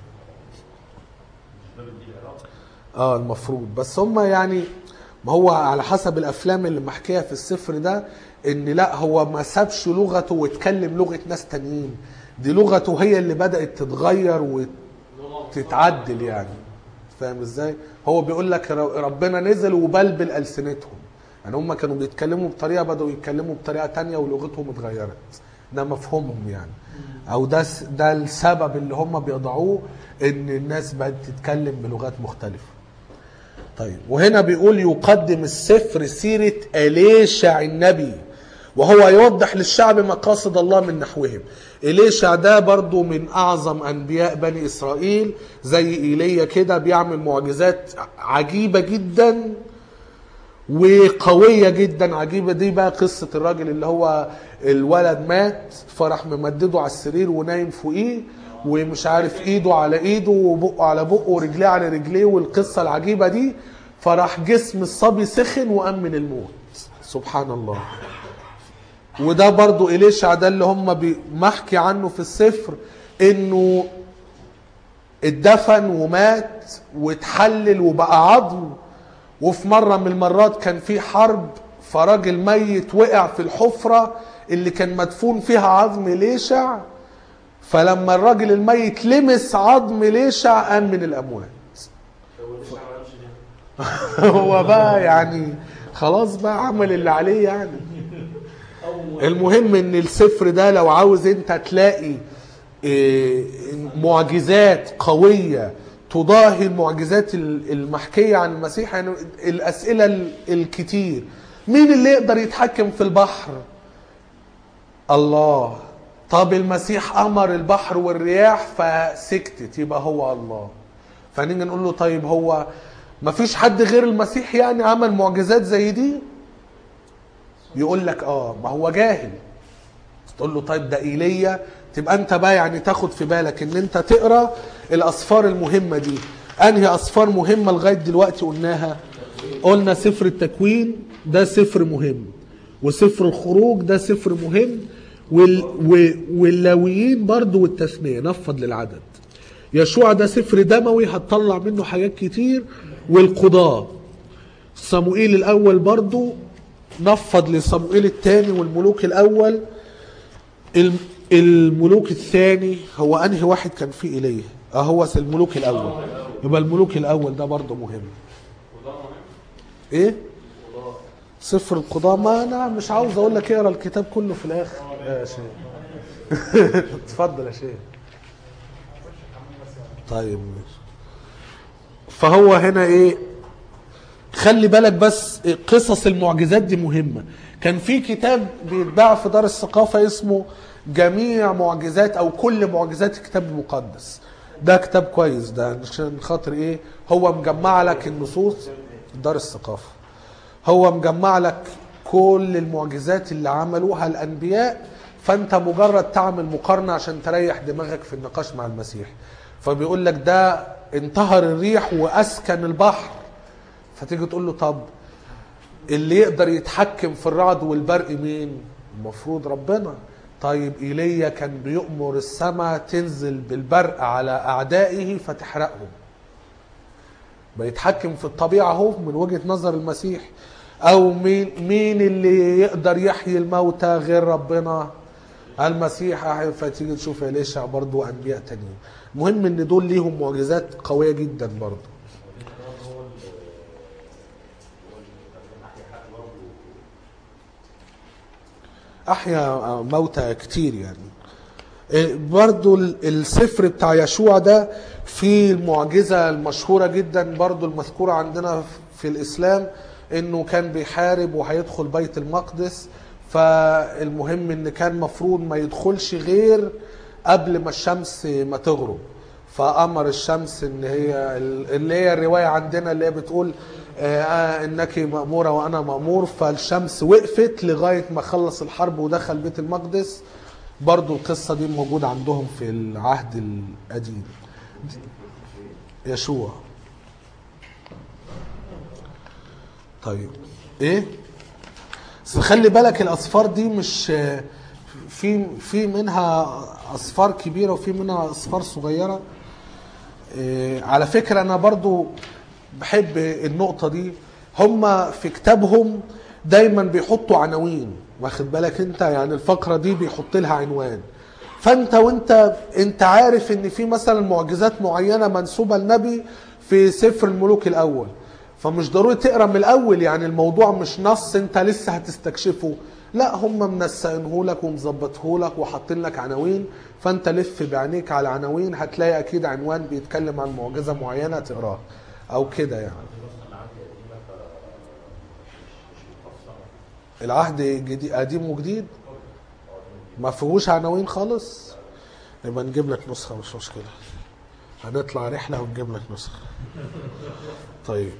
اه المفروض بس هم يعني ما هو على حسب الافلام اللي محكيه في السفر ده ان لا هو ما سابش لغته واتكلم لغه ناس تانيين دي لغته هي اللي بدات تتغير وتتعدل يعني فاهم ازاي هو بيقول لك ربنا نزل وبلبل السنتهم يعني هم كانوا بيتكلموا بطريقه بداوا يتكلموا بطريقه تانية ولغتهم اتغيرت ده مفهومهم يعني او ده ده السبب اللي هم بيضعوه ان الناس بقت تتكلم بلغات مختلفه طيب وهنا بيقول يقدم السفر سيرة أليشع النبي وهو يوضح للشعب مقاصد الله من نحوهم إليشع ده برضو من أعظم أنبياء بني إسرائيل زي إيليا كده بيعمل معجزات عجيبة جدا وقوية جدا عجيبة دي بقى قصة الراجل اللي هو الولد مات فراح ممدده على السرير ونايم فوقيه ومش عارف ايده على ايده وبقه على بقه ورجليه على رجليه والقصة العجيبة دي فراح جسم الصبي سخن وقام من الموت سبحان الله وده برضو إليشع ده اللي هم بي- محكي عنه في السفر انه اتدفن ومات واتحلل وبقى عظم وفي مرة من المرات كان في حرب فراجل ميت وقع في الحفرة اللي كان مدفون فيها عظم ليشع فلما الراجل الميت لمس عظم ليشع قام من الأموات هو بقى يعني خلاص بقى عمل اللي عليه يعني المهم ان السفر ده لو عاوز انت تلاقي إيه، معجزات قوية تضاهي المعجزات ال- المحكية عن المسيح يعني الأسئلة ال- الكتير مين اللي يقدر يتحكم في البحر الله طب المسيح أمر البحر والرياح فسكتت يبقى هو الله فنيجي نقول له طيب هو ما فيش حد غير المسيح يعني عمل معجزات زي دي يقول لك اه ما هو جاهل تقول له طيب ده ايليا تبقى انت بقى يعني تاخد في بالك ان انت تقرا الاسفار المهمه دي انهي اسفار مهمه لغايه دلوقتي قلناها قلنا سفر التكوين ده سفر مهم وسفر الخروج ده سفر مهم وال... و- واللاويين برضو والتثنيه نفض للعدد يشوع ده سفر دموي هتطلع منه حاجات كتير والقضاه صموئيل الاول برضو نفض لصموئيل الثاني والملوك الاول الم- الملوك الثاني هو انهي واحد كان فيه اليه اه هو الملوك الاول يبقى الملوك الاول ده برضه مهم ايه سفر القضاء ما انا مش عاوز اقول لك اقرا الكتاب كله في الاخر يا شيخ اتفضل يا شيخ طيب ماشي. فهو هنا ايه خلي بالك بس قصص المعجزات دي مهمة كان في كتاب بيتباع في دار الثقافة اسمه جميع معجزات او كل معجزات الكتاب المقدس ده كتاب كويس ده عشان خاطر ايه هو مجمع لك النصوص دار الثقافة هو مجمع لك كل المعجزات اللي عملوها الانبياء فانت مجرد تعمل مقارنة عشان تريح دماغك في النقاش مع المسيح فبيقول لك ده انتهر الريح واسكن البحر فتيجي تقول له طب اللي يقدر يتحكم في الرعد والبرق مين المفروض ربنا طيب ايليا كان بيؤمر السماء تنزل بالبرق على اعدائه فتحرقهم بيتحكم في الطبيعه اهو من وجهه نظر المسيح او مين مين اللي يقدر يحيي الموتى غير ربنا المسيح أحيا فتيجي تشوف إليشع برضو وانبياء تانيين المهم ان دول ليهم معجزات قويه جدا برضو احيا موتى كتير يعني إيه برضو ال- السفر بتاع يشوع ده فيه المعجزة المشهورة جدا برضو المذكورة عندنا في الإسلام إنه كان بيحارب وهيدخل بيت المقدس فالمهم إن كان مفروض ما يدخلش غير قبل ما الشمس ما تغرب فأمر الشمس إن هي اللي هي الرواية عندنا اللي هي بتقول آه، آه، إنك مأمورة وأنا مأمور فالشمس وقفت لغاية ما خلص الحرب ودخل بيت المقدس برضو القصة دي موجودة عندهم في العهد القديم يشوع طيب ايه بس خلي بالك الاصفار دي مش في في منها اصفار كبيره وفي منها اصفار صغيره إيه على فكره انا برضو بحب النقطه دي هم في كتابهم دايما بيحطوا عناوين واخد بالك انت يعني الفقره دي بيحط لها عنوان فانت وانت انت عارف ان في مثلا معجزات معينه منسوبه لنبي في سفر الملوك الاول فمش ضروري تقرا من الاول يعني الموضوع مش نص انت لسه هتستكشفه لا هم منسقينه لك ومظبطه لك وحاطين لك عناوين فانت لف بعينيك على العناوين هتلاقي اكيد عنوان بيتكلم عن معجزه معينه تقراها او كده يعني العهد جديد قديم وجديد ما فيهوش عناوين خالص نبقى نجيب لك نسخة مش مشكلة هنطلع رحلة ونجيب لك نسخة طيب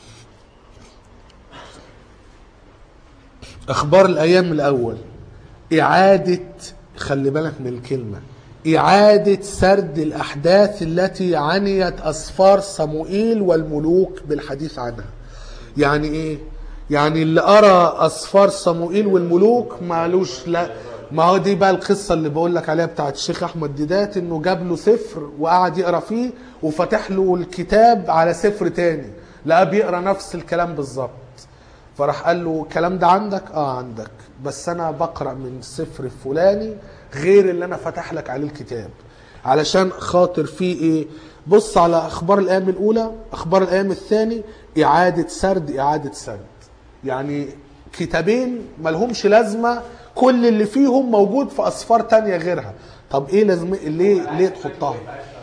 أخبار الأيام الأول إعادة خلي بالك من الكلمة إعادة سرد الأحداث التي عنيت أسفار صموئيل والملوك بالحديث عنها يعني إيه؟ يعني اللي قرأ أسفار صموئيل والملوك معلوش لا ما هو دي بقى القصة اللي بقول لك عليها بتاعت الشيخ أحمد ديدات إنه جاب له سفر وقعد يقرأ فيه وفتح له الكتاب على سفر تاني لقى بيقرأ نفس الكلام بالظبط فراح قال له الكلام ده عندك اه عندك بس انا بقرا من السفر الفلاني غير اللي انا فتح لك عليه الكتاب علشان خاطر فيه ايه بص على اخبار الايام الاولى اخبار الايام الثاني اعاده سرد اعاده سرد يعني كتابين ملهمش لازمه كل اللي فيهم موجود في اسفار تانية غيرها طب ايه لازم ليه ليه تحطها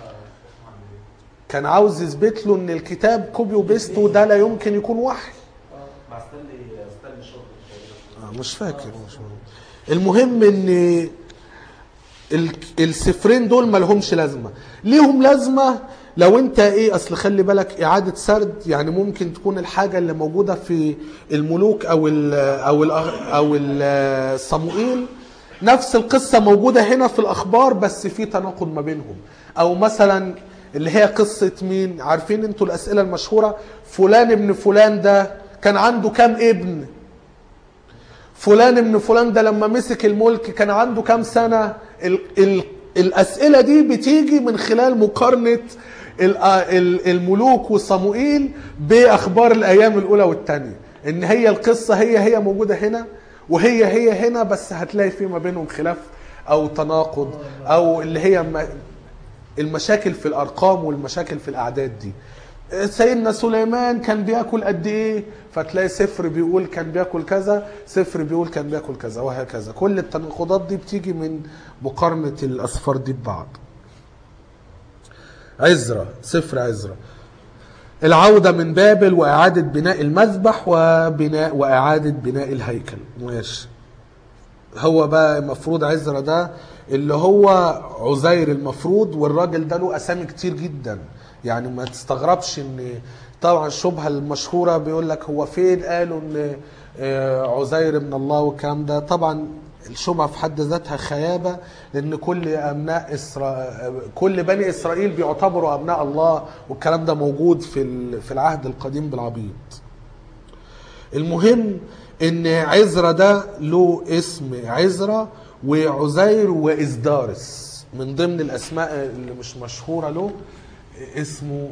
كان عاوز يثبت له ان الكتاب كوبي وبيست وده لا يمكن يكون وحي مع ستانلي ستانلي شغل آه، مش فاكر مش مهم. المهم ان ال- السفرين دول ما لهمش لازمه ليهم لازمه لو انت ايه اصل خلي بالك اعاده سرد يعني ممكن تكون الحاجه اللي موجوده في الملوك او ال او ال او ال صموئيل نفس القصه موجوده هنا في الاخبار بس في تناقض ما بينهم او مثلا اللي هي قصه مين عارفين انتوا الاسئله المشهوره فلان ابن فلان ده كان عنده كام ابن فلان ابن فلان ده لما مسك الملك كان عنده كام سنة ال ال الأسئلة دي بتيجي من خلال مقارنة ال- ال- الملوك وصموئيل بأخبار الأيام الأولى والثانية إن هي القصة هي هي موجودة هنا وهي هي هنا بس هتلاقي في ما بينهم خلاف أو تناقض أو اللي هي ما- المشاكل في الارقام والمشاكل في الاعداد دي سيدنا سليمان كان بياكل قد ايه فتلاقي سفر بيقول كان بياكل كذا سفر بيقول كان بياكل كذا وهكذا كل التناقضات دي بتيجي من مقارنه الاسفار دي ببعض عزرا سفر عزرا العودة من بابل وإعادة بناء المذبح وبناء وإعادة بناء الهيكل ماشي هو بقى المفروض عزرا ده اللي هو عزير المفروض والراجل ده له اسامي كتير جدا يعني ما تستغربش ان طبعا الشبهه المشهوره بيقول لك هو فين قالوا ان آه، عزير من الله والكلام ده طبعا الشبهه في حد ذاتها خيابه لان كل ابناء اسرائيل كل بني اسرائيل بيعتبروا ابناء الله والكلام ده موجود في ال- في العهد القديم بالعبيط المهم ان عزرا ده له اسم عزرا وعزير وازدارس من ضمن الاسماء اللي مش مشهوره له اسمه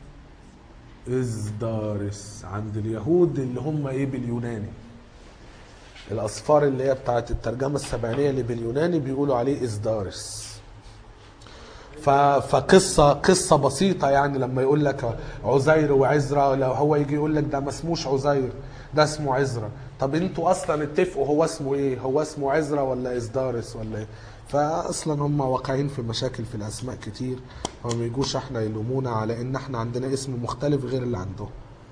ازدارس عند اليهود اللي هم ايه باليوناني الاصفار اللي هي بتاعت الترجمه السبعينيه اللي باليوناني بيقولوا عليه ازدارس ف- فقصة قصة بسيطة يعني لما يقول لك عزير وعزرا لو هو يجي يقول لك ده ما اسموش عزير ده اسمه عزرا طب انتوا اصلا اتفقوا هو اسمه ايه هو اسمه عزرا ولا ازدارس ولا ايه فاصلا هم واقعين في مشاكل في الاسماء كتير فما يجوش احنا يلومونا على ان احنا عندنا اسم مختلف غير اللي عندهم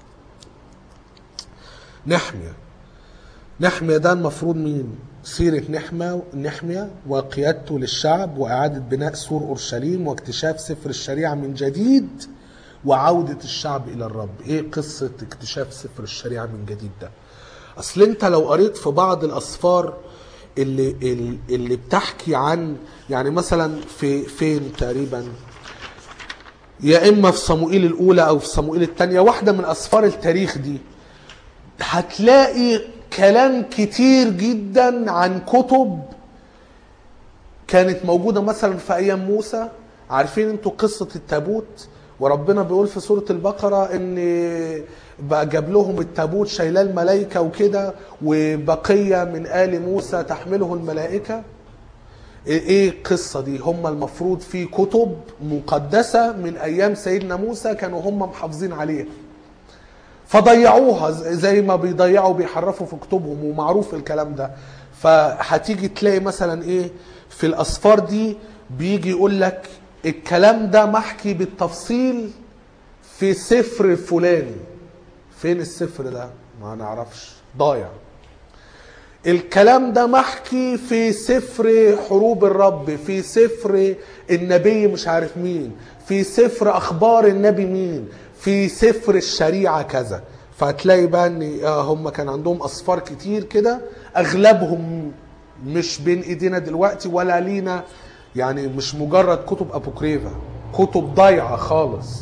نحمية نحمية ده المفروض مين؟ سيرة نحمة نحمية وقيادته للشعب وإعادة بناء سور أورشليم واكتشاف سفر الشريعة من جديد وعودة الشعب إلى الرب إيه قصة اكتشاف سفر الشريعة من جديد ده أصل أنت لو قريت في بعض الأسفار اللي, اللي- اللي بتحكي عن يعني مثلا في فين تقريبا يا إما في صموئيل الأولى أو في صموئيل الثانية واحدة من أسفار التاريخ دي هتلاقي كلام كتير جدا عن كتب كانت موجودة مثلا في أيام موسى عارفين انتوا قصة التابوت وربنا بيقول في سورة البقرة ان بقى جاب لهم التابوت شايلاه الملائكة وكده وبقية من آل موسى تحمله الملائكة ايه إيه القصة دي هم المفروض في كتب مقدسة من أيام سيدنا موسى كانوا هم محافظين عليها فضيعوها ز- زي ما بيضيعوا بيحرفوا في كتبهم ومعروف الكلام ده فهتيجي تلاقي مثلا ايه في الاسفار دي بيجي يقول لك الكلام ده محكي بالتفصيل في سفر فلاني فين السفر ده ما نعرفش ضايع الكلام ده محكي في سفر حروب الرب في سفر النبي مش عارف مين في سفر اخبار النبي مين في سفر الشريعه كذا فهتلاقي بقى ان آه، هم كان عندهم اسفار كتير كده اغلبهم مش بين ايدينا دلوقتي ولا لينا يعني مش مجرد كتب ابوكريفا كتب ضايعه خالص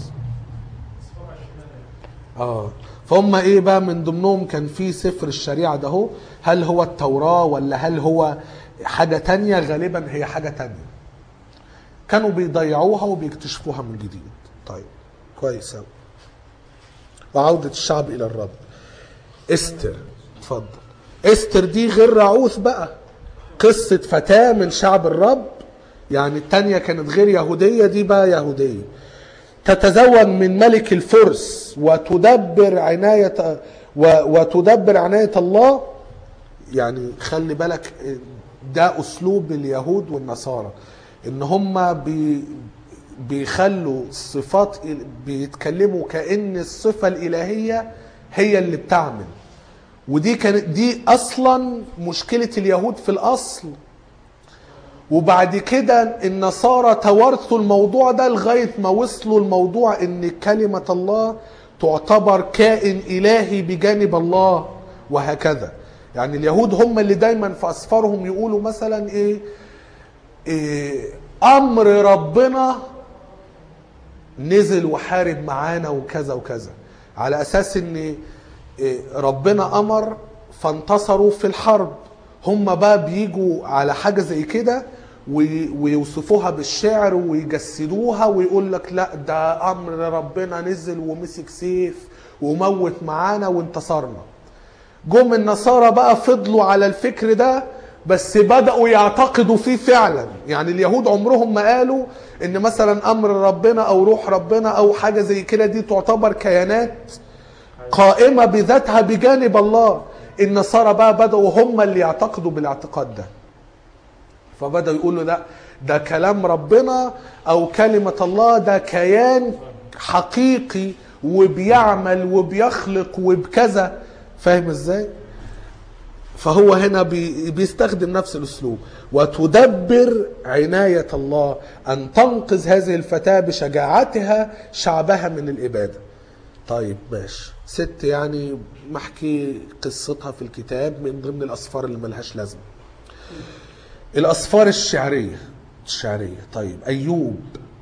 اه فهم ايه بقى من ضمنهم كان في سفر الشريعه ده هو هل هو التوراه ولا هل هو حاجه تانية غالبا هي حاجه تانية كانوا بيضيعوها وبيكتشفوها من جديد طيب كويس أوي وعودة الشعب إلى الرب استر اتفضل استر دي غير رعوث بقى قصة فتاة من شعب الرب يعني التانية كانت غير يهودية دي بقى يهودية تتزوج من ملك الفرس وتدبر عناية و- وتدبر عناية الله يعني خلي بالك ده اسلوب اليهود والنصارى ان هم بي بيخلوا الصفات بيتكلموا كأن الصفة الإلهية هي اللي بتعمل ودي كانت دي أصلا مشكلة اليهود في الأصل وبعد كده النصارى توارثوا الموضوع ده لغاية ما وصلوا الموضوع ان كلمة الله تعتبر كائن إلهي بجانب الله وهكذا يعني اليهود هم اللي دايما في أسفارهم يقولوا مثلا إيه, إيه أمر ربنا نزل وحارب معانا وكذا وكذا على اساس ان إيه، ربنا امر فانتصروا في الحرب هم بقى بيجوا على حاجه زي كده وي- ويوصفوها بالشعر ويجسدوها ويقول لك لا ده امر ربنا نزل ومسك سيف وموت معانا وانتصرنا جم النصارى بقى فضلوا على الفكر ده بس بدأوا يعتقدوا فيه فعلا يعني اليهود عمرهم ما قالوا ان مثلا امر ربنا او روح ربنا او حاجة زي كده دي تعتبر كيانات قائمة بذاتها بجانب الله النصارى بقى بدأوا هم اللي يعتقدوا بالاعتقاد ده فبدأوا يقولوا لا ده كلام ربنا او كلمة الله ده كيان حقيقي وبيعمل وبيخلق وبكذا فاهم ازاي فهو هنا بي بيستخدم نفس الاسلوب وتدبر عناية الله ان تنقذ هذه الفتاة بشجاعتها شعبها من الابادة طيب ماشي ست يعني محكي قصتها في الكتاب من ضمن الاسفار اللي ملهاش لازمه الاسفار الشعريه الشعريه طيب ايوب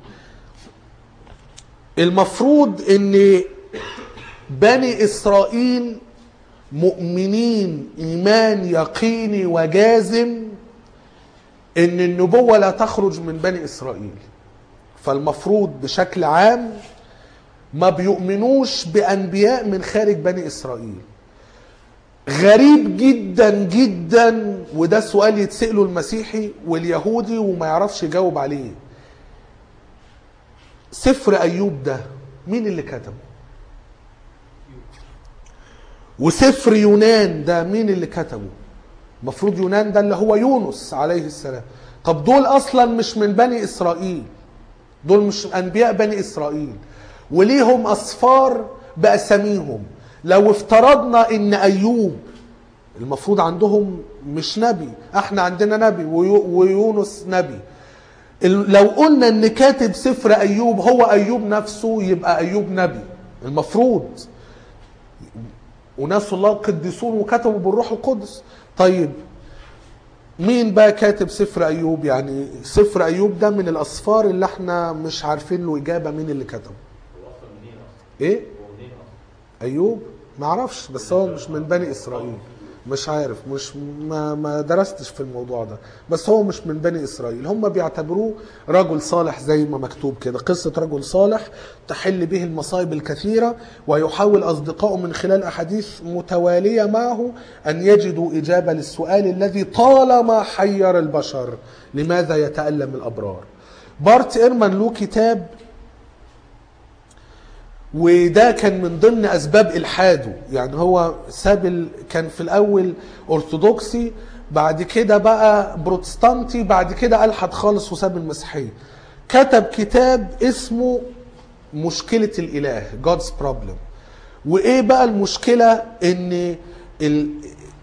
المفروض ان بني اسرائيل مؤمنين ايمان يقيني وجازم ان النبوه لا تخرج من بني اسرائيل فالمفروض بشكل عام ما بيؤمنوش بانبياء من خارج بني اسرائيل غريب جدا جدا وده سؤال يتسأله المسيحي واليهودي وما يعرفش يجاوب عليه سفر ايوب ده مين اللي كتبه وسفر يونان ده مين اللي كتبه المفروض يونان ده اللي هو يونس عليه السلام طب دول اصلا مش من بني اسرائيل دول مش انبياء بني اسرائيل وليهم اصفار باساميهم لو افترضنا ان ايوب المفروض عندهم مش نبي احنا عندنا نبي ويو- ويونس نبي ال- لو قلنا ان كاتب سفر ايوب هو ايوب نفسه يبقى ايوب نبي المفروض وناس الله قديسون وكتبوا بالروح القدس طيب مين بقى كاتب سفر ايوب يعني سفر ايوب ده من الاسفار اللي احنا مش عارفين له اجابه مين اللي كتبه هو اصلا منين اصلا؟ ايه هو منين اصلا؟ ايوب ما اعرفش بس هو مش من بني اسرائيل مش عارف مش ما ما درستش في الموضوع ده بس هو مش من بني اسرائيل هم بيعتبروه رجل صالح زي ما مكتوب كده قصة رجل صالح تحل به المصائب الكثيرة ويحاول أصدقائه من خلال أحاديث متوالية معه أن يجدوا إجابة للسؤال الذي طالما حير البشر لماذا يتألم الأبرار بارت إيرمان له كتاب وده كان من ضمن اسباب الحاده يعني هو ساب ال... كان في الاول ارثوذكسي بعد كده بقى بروتستانتي بعد كده الحد خالص وساب المسيحيه كتب كتاب اسمه مشكله الاله God's problem وايه بقى المشكله ان ال...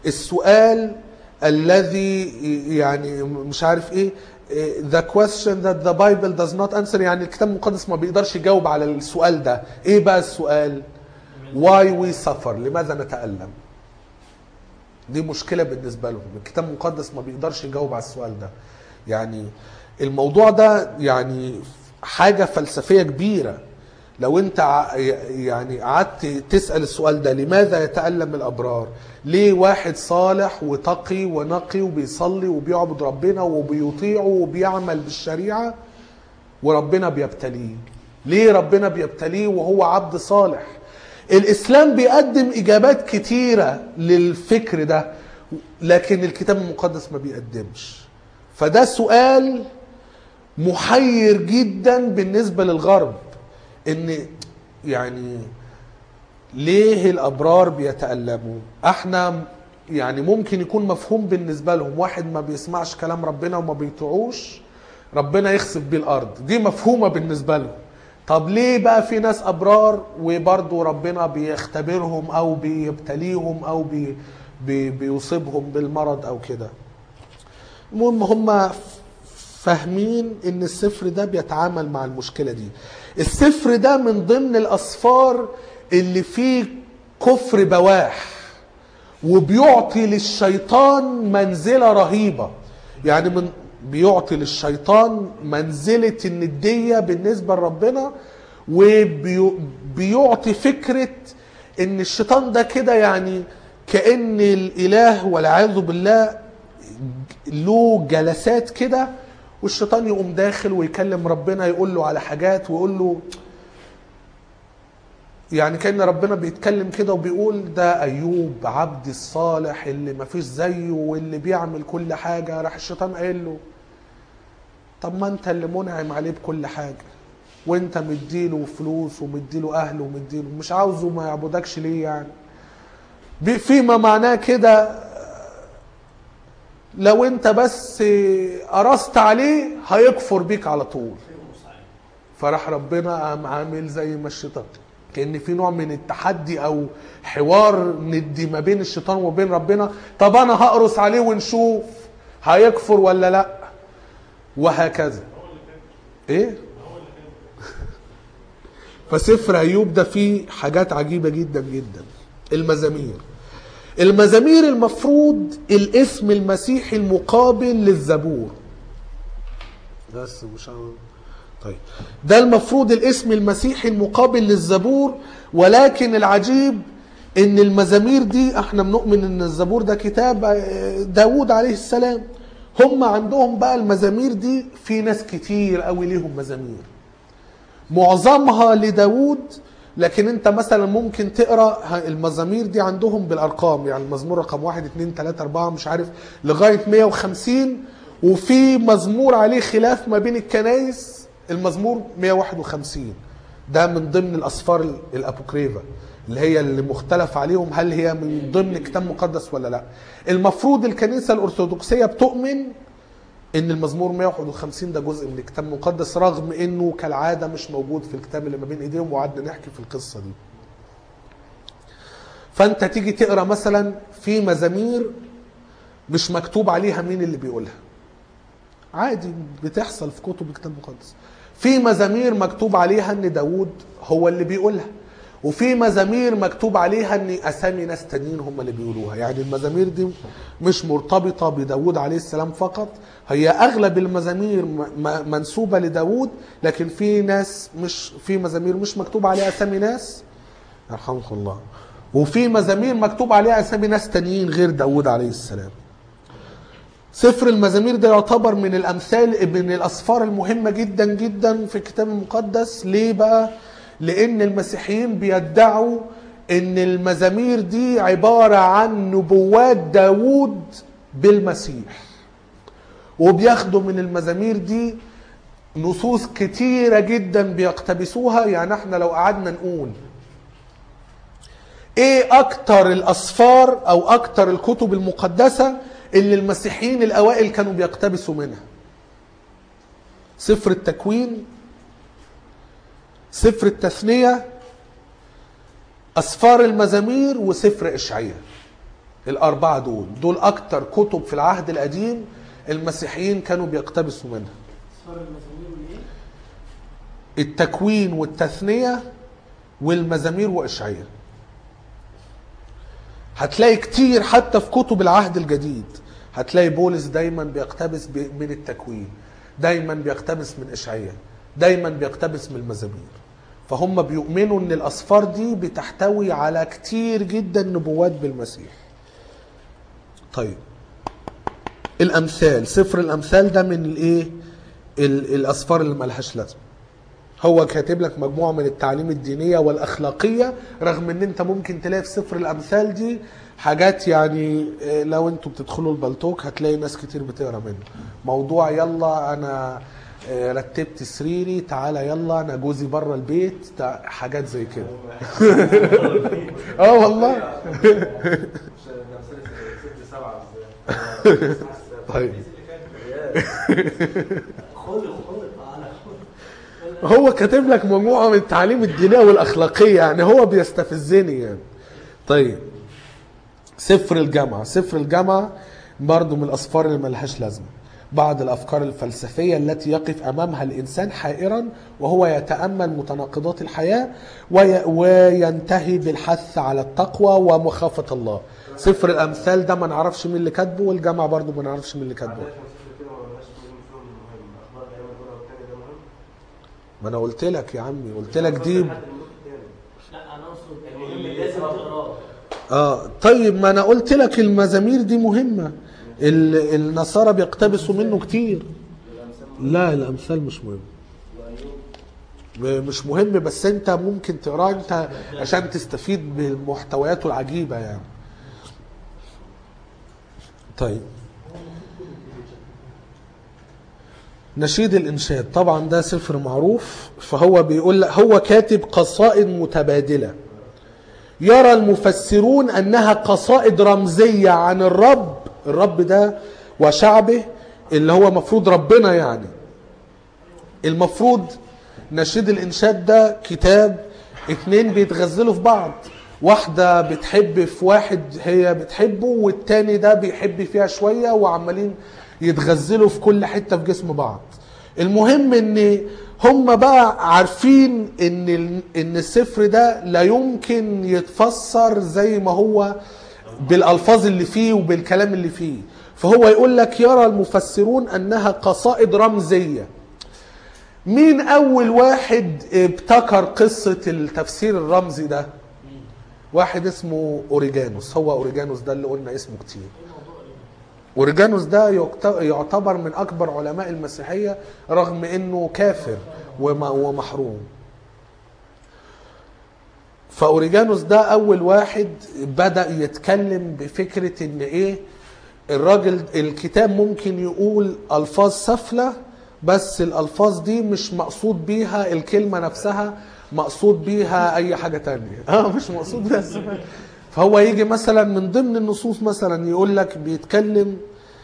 السؤال الذي يعني مش عارف ايه the question that the Bible does not answer يعني الكتاب المقدس ما بيقدرش يجاوب على السؤال ده ايه بقى السؤال why we suffer لماذا نتألم دي مشكلة بالنسبة لهم الكتاب المقدس ما بيقدرش يجاوب على السؤال ده يعني الموضوع ده يعني حاجة فلسفية كبيرة لو انت ع- يعني قعدت تسأل السؤال ده لماذا يتألم الأبرار ليه واحد صالح وتقي ونقي وبيصلي وبيعبد ربنا وبيطيعه وبيعمل بالشريعة وربنا بيبتليه ليه ربنا بيبتليه وهو عبد صالح الإسلام بيقدم إجابات كتيرة للفكر ده لكن الكتاب المقدس ما بيقدمش فده سؤال محير جدا بالنسبة للغرب ان يعني ليه الابرار بيتألموا احنا يعني ممكن يكون مفهوم بالنسبة لهم واحد ما بيسمعش كلام ربنا وما بيطيعوش ربنا يخسف بيه الارض دي مفهومة بالنسبة لهم طب ليه بقى في ناس ابرار وبرضه ربنا بيختبرهم او بيبتليهم او بي بي بيصيبهم بالمرض او كده المهم هم فاهمين ان السفر ده بيتعامل مع المشكلة دي السفر ده من ضمن الاسفار اللي فيه كفر بواح وبيعطي للشيطان منزلة رهيبة يعني من بيعطي للشيطان منزلة الندية بالنسبة لربنا وبيعطي فكرة ان الشيطان ده كده يعني كأن الاله والعياذ بالله له جلسات كده والشيطان يقوم داخل ويكلم ربنا يقول له على حاجات ويقول له يعني كان ربنا بيتكلم كده وبيقول ده ايوب عبد الصالح اللي ما فيش زيه واللي بيعمل كل حاجه راح الشيطان قايل له طب ما انت اللي منعم عليه بكل حاجه وانت مديله فلوس ومديله اهله ومديله مش عاوزه ما يعبدكش ليه يعني بي- فيما معناه كده لو انت بس قرصت عليه هيكفر بيك على طول فراح ربنا قام عامل زي ما الشيطان كان في نوع من التحدي او حوار ندي ما بين الشيطان وبين ربنا طب انا هقرص عليه ونشوف هيكفر ولا لا وهكذا ايه فسفر ايوب ده فيه حاجات عجيبه جدا جدا المزامير المزامير المفروض الاسم المسيحي المقابل للزبور بس مش عارف. طيب ده المفروض الاسم المسيحي المقابل للزبور ولكن العجيب ان المزامير دي احنا بنؤمن ان الزبور ده كتاب آه، داود عليه السلام هم عندهم بقى المزامير دي في ناس كتير قوي ليهم مزامير معظمها لداود لكن انت مثلا ممكن تقرا ه- المزامير دي عندهم بالارقام يعني المزمور رقم واحد اتنين تلاته اربعه مش عارف لغايه 150 وفي مزمور عليه خلاف ما بين الكنايس المزمور 151 ده من ضمن الاسفار ال- الابوكريفا اللي هي اللي مختلف عليهم هل هي من ضمن كتاب مقدس ولا لا المفروض الكنيسه الارثوذكسيه بتؤمن ان المزمور 151 ده جزء من الكتاب المقدس رغم انه كالعاده مش موجود في الكتاب اللي ما بين ايديهم وقعدنا نحكي في القصه دي فانت تيجي تقرا مثلا في مزامير مش مكتوب عليها مين اللي بيقولها عادي بتحصل في كتب الكتاب المقدس في مزامير مكتوب عليها ان داوود هو اللي بيقولها وفي مزامير مكتوب عليها ان اسامي ناس تانيين هم اللي بيقولوها يعني المزامير دي مش مرتبطه بداوود عليه السلام فقط هي اغلب المزامير م- م- منسوبه لداوود لكن في ناس مش في مزامير مش مكتوب عليها اسامي ناس يرحمك الله وفي مزامير مكتوب عليها اسامي ناس تانيين غير داوود عليه السلام سفر المزامير ده يعتبر من الامثال من الاسفار المهمه جدا جدا في الكتاب المقدس ليه بقى لان المسيحيين بيدعوا ان المزامير دي عباره عن نبوات داوود بالمسيح وبياخدوا من المزامير دي نصوص كتيره جدا بيقتبسوها يعني احنا لو قعدنا نقول ايه اكتر الاسفار او اكتر الكتب المقدسه اللي المسيحيين الاوائل كانوا بيقتبسوا منها سفر التكوين سفر التثنيه اسفار المزامير وسفر اشعياء الأربعة دول دول أكتر كتب في العهد القديم المسيحيين كانوا بيقتبسوا منها صار المزامير والايه؟ التكوين والتثنية والمزامير وإشعياء هتلاقي كتير حتى في كتب العهد الجديد هتلاقي بولس دايما بيقتبس ب- من التكوين دايما بيقتبس من إشعياء دايما بيقتبس من المزامير فهم بيؤمنوا ان الأسفار دي بتحتوي على كتير جدا نبوات بالمسيح طيب الأمثال سفر الأمثال ده من الايه ال- الأسفار اللي ملهاش لازمه هو كاتب لك مجموعة من التعليم الدينية والأخلاقية رغم ان انت ممكن تلاقي في سفر الأمثال دي حاجات يعني آه، لو انتوا بتدخلوا البلتوك هتلاقي ناس كتير بتقرا منه موضوع يلا انا آه، رتبت سريري تعالى يلا انا جوزي بره البيت تع- حاجات زي كده اه والله عشان الأمثال ست سبعة ازاي طيب خلق خلق على خلق هو كاتب لك مجموعة من التعليم الدينية والأخلاقية يعني هو بيستفزني يعني طيب سفر الجامعة سفر الجامعة برضو من الأسفار اللي ملهاش لازمة بعض الأفكار الفلسفية التي يقف أمامها الإنسان حائرا وهو يتأمل متناقضات الحياة وي وينتهي بالحث على التقوى ومخافة الله سفر الأمثال ده ما نعرفش مين اللي كاتبه والجامعة برضو ما نعرفش مين اللي كاتبه عندنا كم سفر كده ما لهاش مهم فيهم مهم أخبار الأيام الأولى والتانية ده مهم ما أنا قلت لك يا عمي قلت لك دي لحد الملوك التاني لا انا اقصد المهم لازم تقراه اه طيب ما انا قلت لك المزامير دي مهمة ال- النصارى بيقتبسوا منه كتير لا الامثال مش مهم م- مش مهم بس انت ممكن تقراه انت عشان تستفيد بمحتوياته العجيبة يعني طيب نشيد الإنشاد طبعا ده سفر معروف فهو بيقول هو كاتب قصائد متبادلة يرى المفسرون أنها قصائد رمزية عن الرب الرب ده وشعبه اللي هو مفروض ربنا يعني المفروض نشيد الإنشاد ده كتاب اتنين بيتغزلوا في بعض واحدة بتحب في واحد هي بتحبه والتاني ده بيحب فيها شوية وعمالين يتغزلوا في كل حتة في جسم بعض المهم ان هم بقى عارفين ان ال- ان السفر ده لا يمكن يتفسر زي ما هو بالالفاظ اللي فيه وبالكلام اللي فيه فهو يقول لك يرى المفسرون انها قصائد رمزيه مين اول واحد ابتكر قصه التفسير الرمزي ده واحد اسمه اوريجانوس هو اوريجانوس ده اللي قلنا اسمه كتير اوريجانوس ده يعت- يعتبر من اكبر علماء المسيحيه رغم انه كافر وم- ومحروم فاوريجانوس ده اول واحد بدا يتكلم بفكره ان ايه الراجل الكتاب ممكن يقول الفاظ سفله بس الالفاظ دي مش مقصود بيها الكلمه نفسها مقصود بيها اي حاجه تانية اه مش مقصود بيها السفل فهو يجي مثلا من ضمن النصوص مثلا يقول لك بيتكلم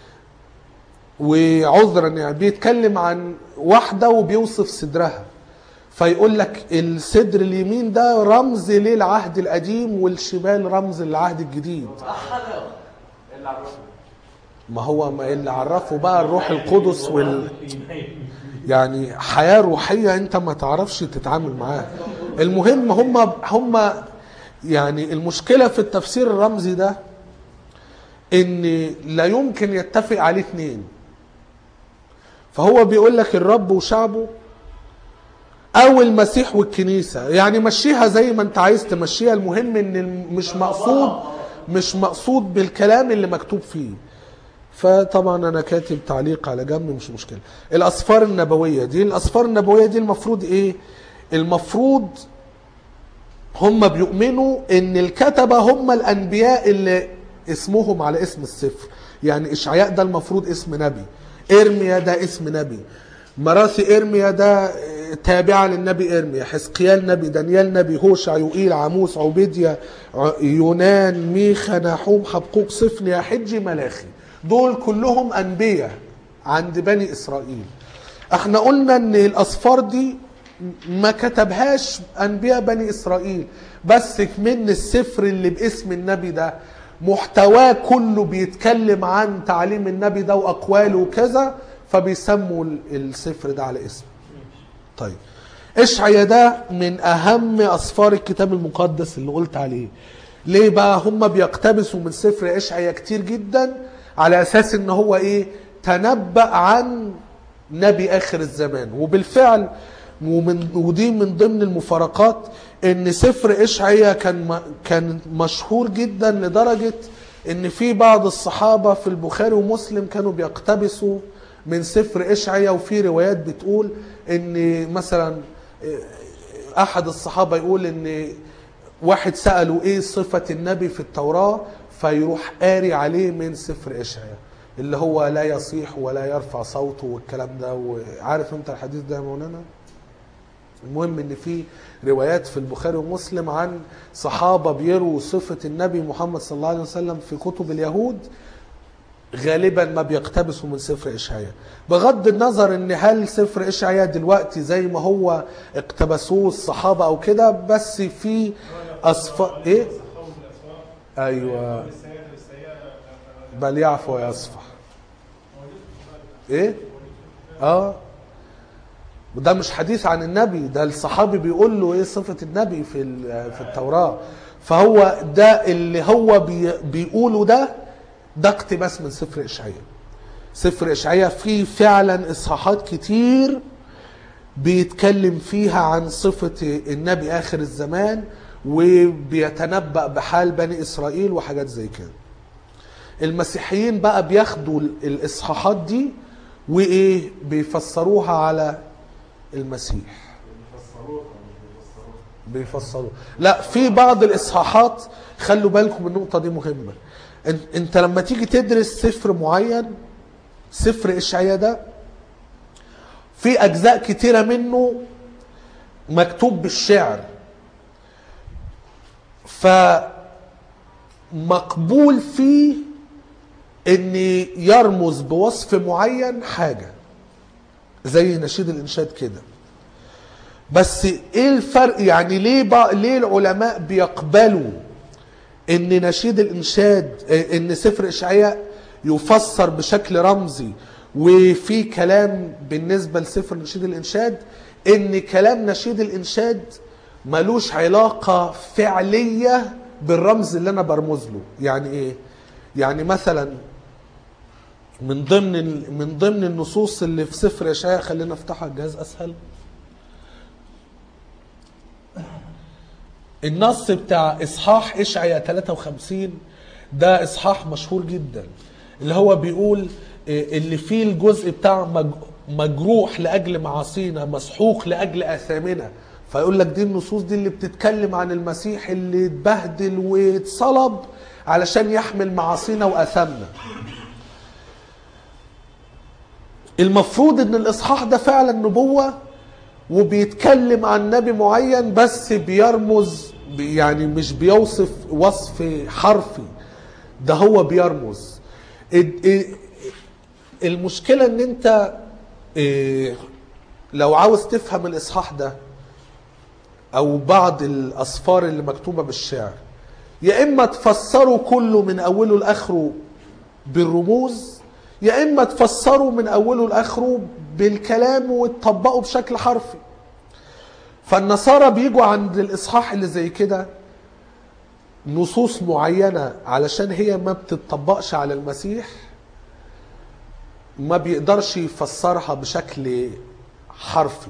وعذرا يعني بيتكلم عن واحده وبيوصف صدرها فيقول لك الصدر اليمين ده رمز للعهد القديم والشمال رمز للعهد الجديد اللي عرفنا ما هو ما اللي عرفه بقى الروح القدس وال يعني حياة روحية انت ما تعرفش تتعامل معاها المهم هم هم يعني المشكلة في التفسير الرمزي ده ان لا يمكن يتفق عليه اثنين فهو بيقول لك الرب وشعبه او المسيح والكنيسة يعني مشيها زي ما انت عايز تمشيها المهم ان الم- مش مقصود مش مقصود بالكلام اللي مكتوب فيه فطبعا انا كاتب تعليق على جنب مش مشكله الاسفار النبويه دي الاسفار النبويه دي المفروض ايه المفروض هم بيؤمنوا ان الكتبه هم الانبياء اللي اسمهم على اسم السفر يعني اشعياء ده المفروض اسم نبي ارميا ده اسم نبي مراثي ارميا ده تابعة للنبي ارميا حزقيال نبي دانيال نبي هوشع يوئيل عاموس عبيديا ع- يونان ميخا ناحوم حبقوق صفنيا حجي ملاخي دول كلهم انبياء عند بني اسرائيل احنا قلنا ان الاسفار دي ما كتبهاش انبياء بني اسرائيل بس من السفر اللي باسم النبي ده محتواه كله بيتكلم عن تعليم النبي ده واقواله وكذا فبيسموا ال- السفر ده على اسمه طيب اشعيا ده من اهم اسفار الكتاب المقدس اللي قلت عليه ليه بقى هم بيقتبسوا من سفر اشعيا كتير جدا على اساس ان هو ايه تنبأ عن نبي اخر الزمان وبالفعل ومن ودي من ضمن المفارقات ان سفر اشعيا كان م- كان مشهور جدا لدرجه ان في بعض الصحابه في البخاري ومسلم كانوا بيقتبسوا من سفر اشعيا وفي روايات بتقول ان مثلا احد الصحابه يقول ان واحد ساله ايه صفه النبي في التوراه فيروح قاري عليه من سفر اشعيا اللي هو لا يصيح ولا يرفع صوته والكلام ده وعارف انت الحديث ده يا مولانا المهم ان في روايات في البخاري ومسلم عن صحابه بيروا صفه النبي محمد صلى الله عليه وسلم في كتب اليهود غالبا ما بيقتبسوا من سفر اشعياء بغض النظر ان هل سفر اشعياء دلوقتي زي ما هو اقتبسوه الصحابه او كده بس في اصفاء ايه ايوه بل يعفو ويصفح ايه اه وده مش حديث عن النبي ده الصحابي بيقول له ايه صفة النبي في ال- في التوراة فهو ده اللي هو بي بيقوله ده ده اقتباس من سفر اشعياء سفر اشعياء فيه فعلا اصحاحات كتير بيتكلم فيها عن صفة النبي اخر الزمان وبيتنبأ بحال بني اسرائيل وحاجات زي كده المسيحيين بقى بياخدوا ال- الاصحاحات دي وايه بيفسروها على المسيح بيفسروها مش بيفسروها بيفسروه لا في بعض الاصحاحات خلوا بالكم من النقطه دي مهمه انت, انت لما تيجي تدرس سفر معين سفر اشعياء ده في اجزاء كتيره منه مكتوب بالشعر فمقبول فيه ان يرمز بوصف معين حاجه زي نشيد الانشاد كده بس ايه الفرق يعني ليه بقى ليه العلماء بيقبلوا ان نشيد الانشاد آه، ان سفر اشعياء يفسر بشكل رمزي وفي كلام بالنسبه لسفر نشيد الانشاد ان كلام نشيد الانشاد ملوش علاقه فعليه بالرمز اللي انا برمز له يعني ايه يعني مثلا من ضمن ال- من ضمن النصوص اللي في سفر اشعياء خلينا افتحها على الجهاز اسهل النص بتاع اصحاح اشعياء 53 ده اصحاح مشهور جدا اللي هو بيقول إيه، اللي فيه الجزء بتاع مج- مجروح لاجل معاصينا مسحوق لاجل اثامنا فيقول لك دي النصوص دي اللي بتتكلم عن المسيح اللي اتبهدل واتصلب علشان يحمل معاصينا واثامنا المفروض ان الاصحاح ده فعلا نبوه وبيتكلم عن نبي معين بس بيرمز بي- يعني مش بيوصف وصف حرفي ده هو بيرمز ال- ال- المشكله ان انت إيه، لو عاوز تفهم الاصحاح ده او بعض الاسفار اللي مكتوبه بالشعر يا اما تفسره كله من اوله لاخره بالرموز يا اما تفسره من اوله لاخره بالكلام وتطبقه بشكل حرفي فالنصارى بيجوا عند الاصحاح اللي زي كده نصوص معينه علشان هي ما بتطبقش على المسيح ما بيقدرش يفسرها بشكل حرفي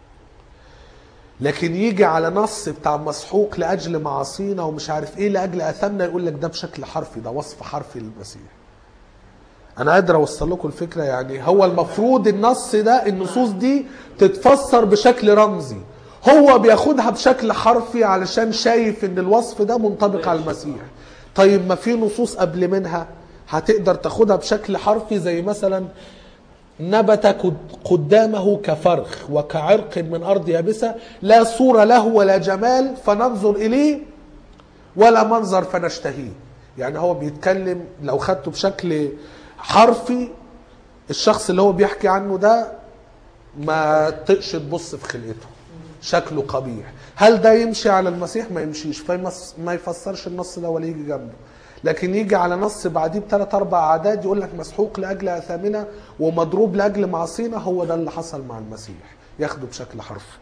لكن يجي على نص بتاع مسحوق لاجل معاصينا ومش عارف ايه لاجل اثامنا يقول لك ده بشكل حرفي ده وصف حرفي للمسيح انا قادر اوصل لكم الفكره يعني هو المفروض النص ده النصوص دي تتفسر بشكل رمزي هو بياخدها بشكل حرفي علشان شايف ان الوصف ده منطبق على المسيح طيب ما في نصوص قبل منها هتقدر تاخدها بشكل حرفي زي مثلا نبت قد- قدامه كفرخ وكعرق من ارض يابسه لا صوره له ولا جمال فننظر اليه ولا منظر فنشتهيه يعني هو بيتكلم لو خدته بشكل حرفي الشخص اللي هو بيحكي عنه ده ما تقش تبص في خلقته شكله قبيح هل ده يمشي على المسيح ما يمشيش فما ما يفسرش النص ده ولا يجي جنبه لكن يجي على نص بعديه بثلاث اربع اعداد يقول لك مسحوق لاجل اثامنا ومضروب لاجل معاصينا هو ده اللي حصل مع المسيح ياخده بشكل حرفي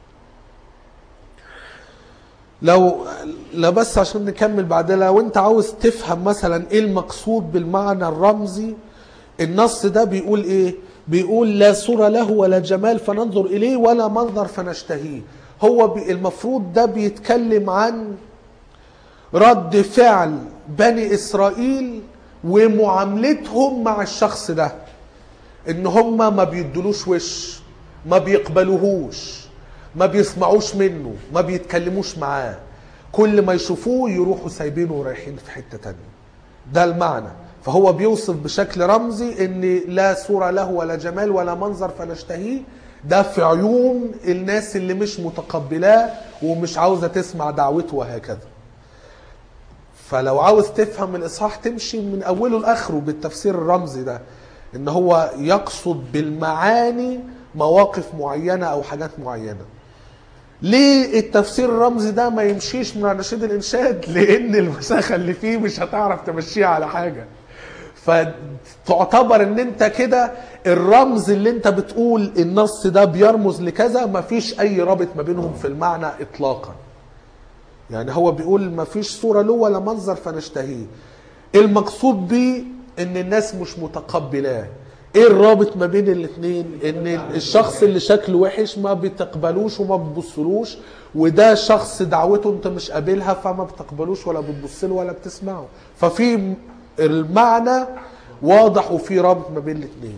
لو لا بس عشان نكمل بعدها لو انت عاوز تفهم مثلا ايه المقصود بالمعنى الرمزي النص ده بيقول ايه بيقول لا صورة له ولا جمال فننظر اليه ولا منظر فنشتهيه هو بي المفروض ده بيتكلم عن رد فعل بني اسرائيل ومعاملتهم مع الشخص ده ان هم ما بيدلوش وش ما بيقبلوهوش ما بيسمعوش منه ما بيتكلموش معاه كل ما يشوفوه يروحوا سايبينه ورايحين في حتة تانية ده المعنى فهو بيوصف بشكل رمزي ان لا صورة له ولا جمال ولا منظر فنشتهيه ده في عيون الناس اللي مش متقبلاه ومش عاوزة تسمع دعوته وهكذا فلو عاوز تفهم الاصحاح تمشي من اوله لاخره بالتفسير الرمزي ده ان هو يقصد بالمعاني مواقف معينه او حاجات معينه ليه التفسير الرمزي ده ما يمشيش من نشيد الانشاد لان المساخه اللي فيه مش هتعرف تمشيها على حاجه فتعتبر ان انت كده الرمز اللي انت بتقول النص ده بيرمز لكذا مفيش اي رابط ما بينهم في المعنى اطلاقا يعني هو بيقول ما فيش صورة له ولا منظر فنشتهيه المقصود بيه ان الناس مش متقبلاه ايه الرابط ما بين الاثنين ان الشخص اللي شكله وحش ما بتقبلوش وما بتبصلوش وده شخص دعوته انت مش قابلها فما بتقبلوش ولا بتبصله ولا بتسمعه ففي المعنى واضح وفي رابط ما بين الاثنين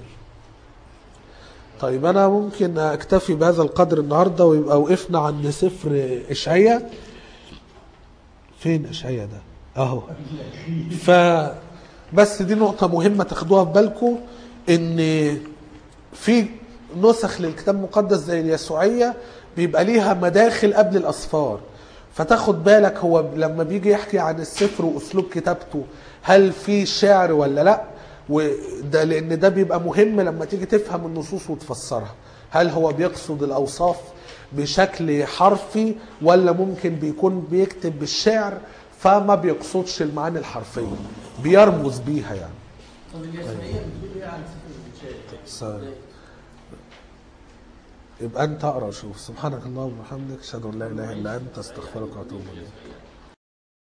طيب انا ممكن اكتفي بهذا القدر النهارده ويبقى وقفنا عند سفر اشعياء فين اشعياء ده اهو ف بس دي نقطة مهمة تاخدوها في بالكم ان في نسخ للكتاب المقدس زي اليسوعية بيبقى ليها مداخل قبل الأصفار فتاخد بالك هو لما بيجي يحكي عن السفر وأسلوب كتابته هل في شعر ولا لا وده لأن ده بيبقى مهم لما تيجي تفهم النصوص وتفسرها هل هو بيقصد الأوصاف بشكل حرفي ولا ممكن بيكون بيكتب بالشعر فما بيقصدش المعاني الحرفية بيرمز بيها يعني طب اليسوعية بتقول ايه عن سفر الانشاد؟ س- يبقى انت اقرا شوف سبحانك اللهم وبحمدك اشهد ان لا اله الا انت استغفرك واتوب اليك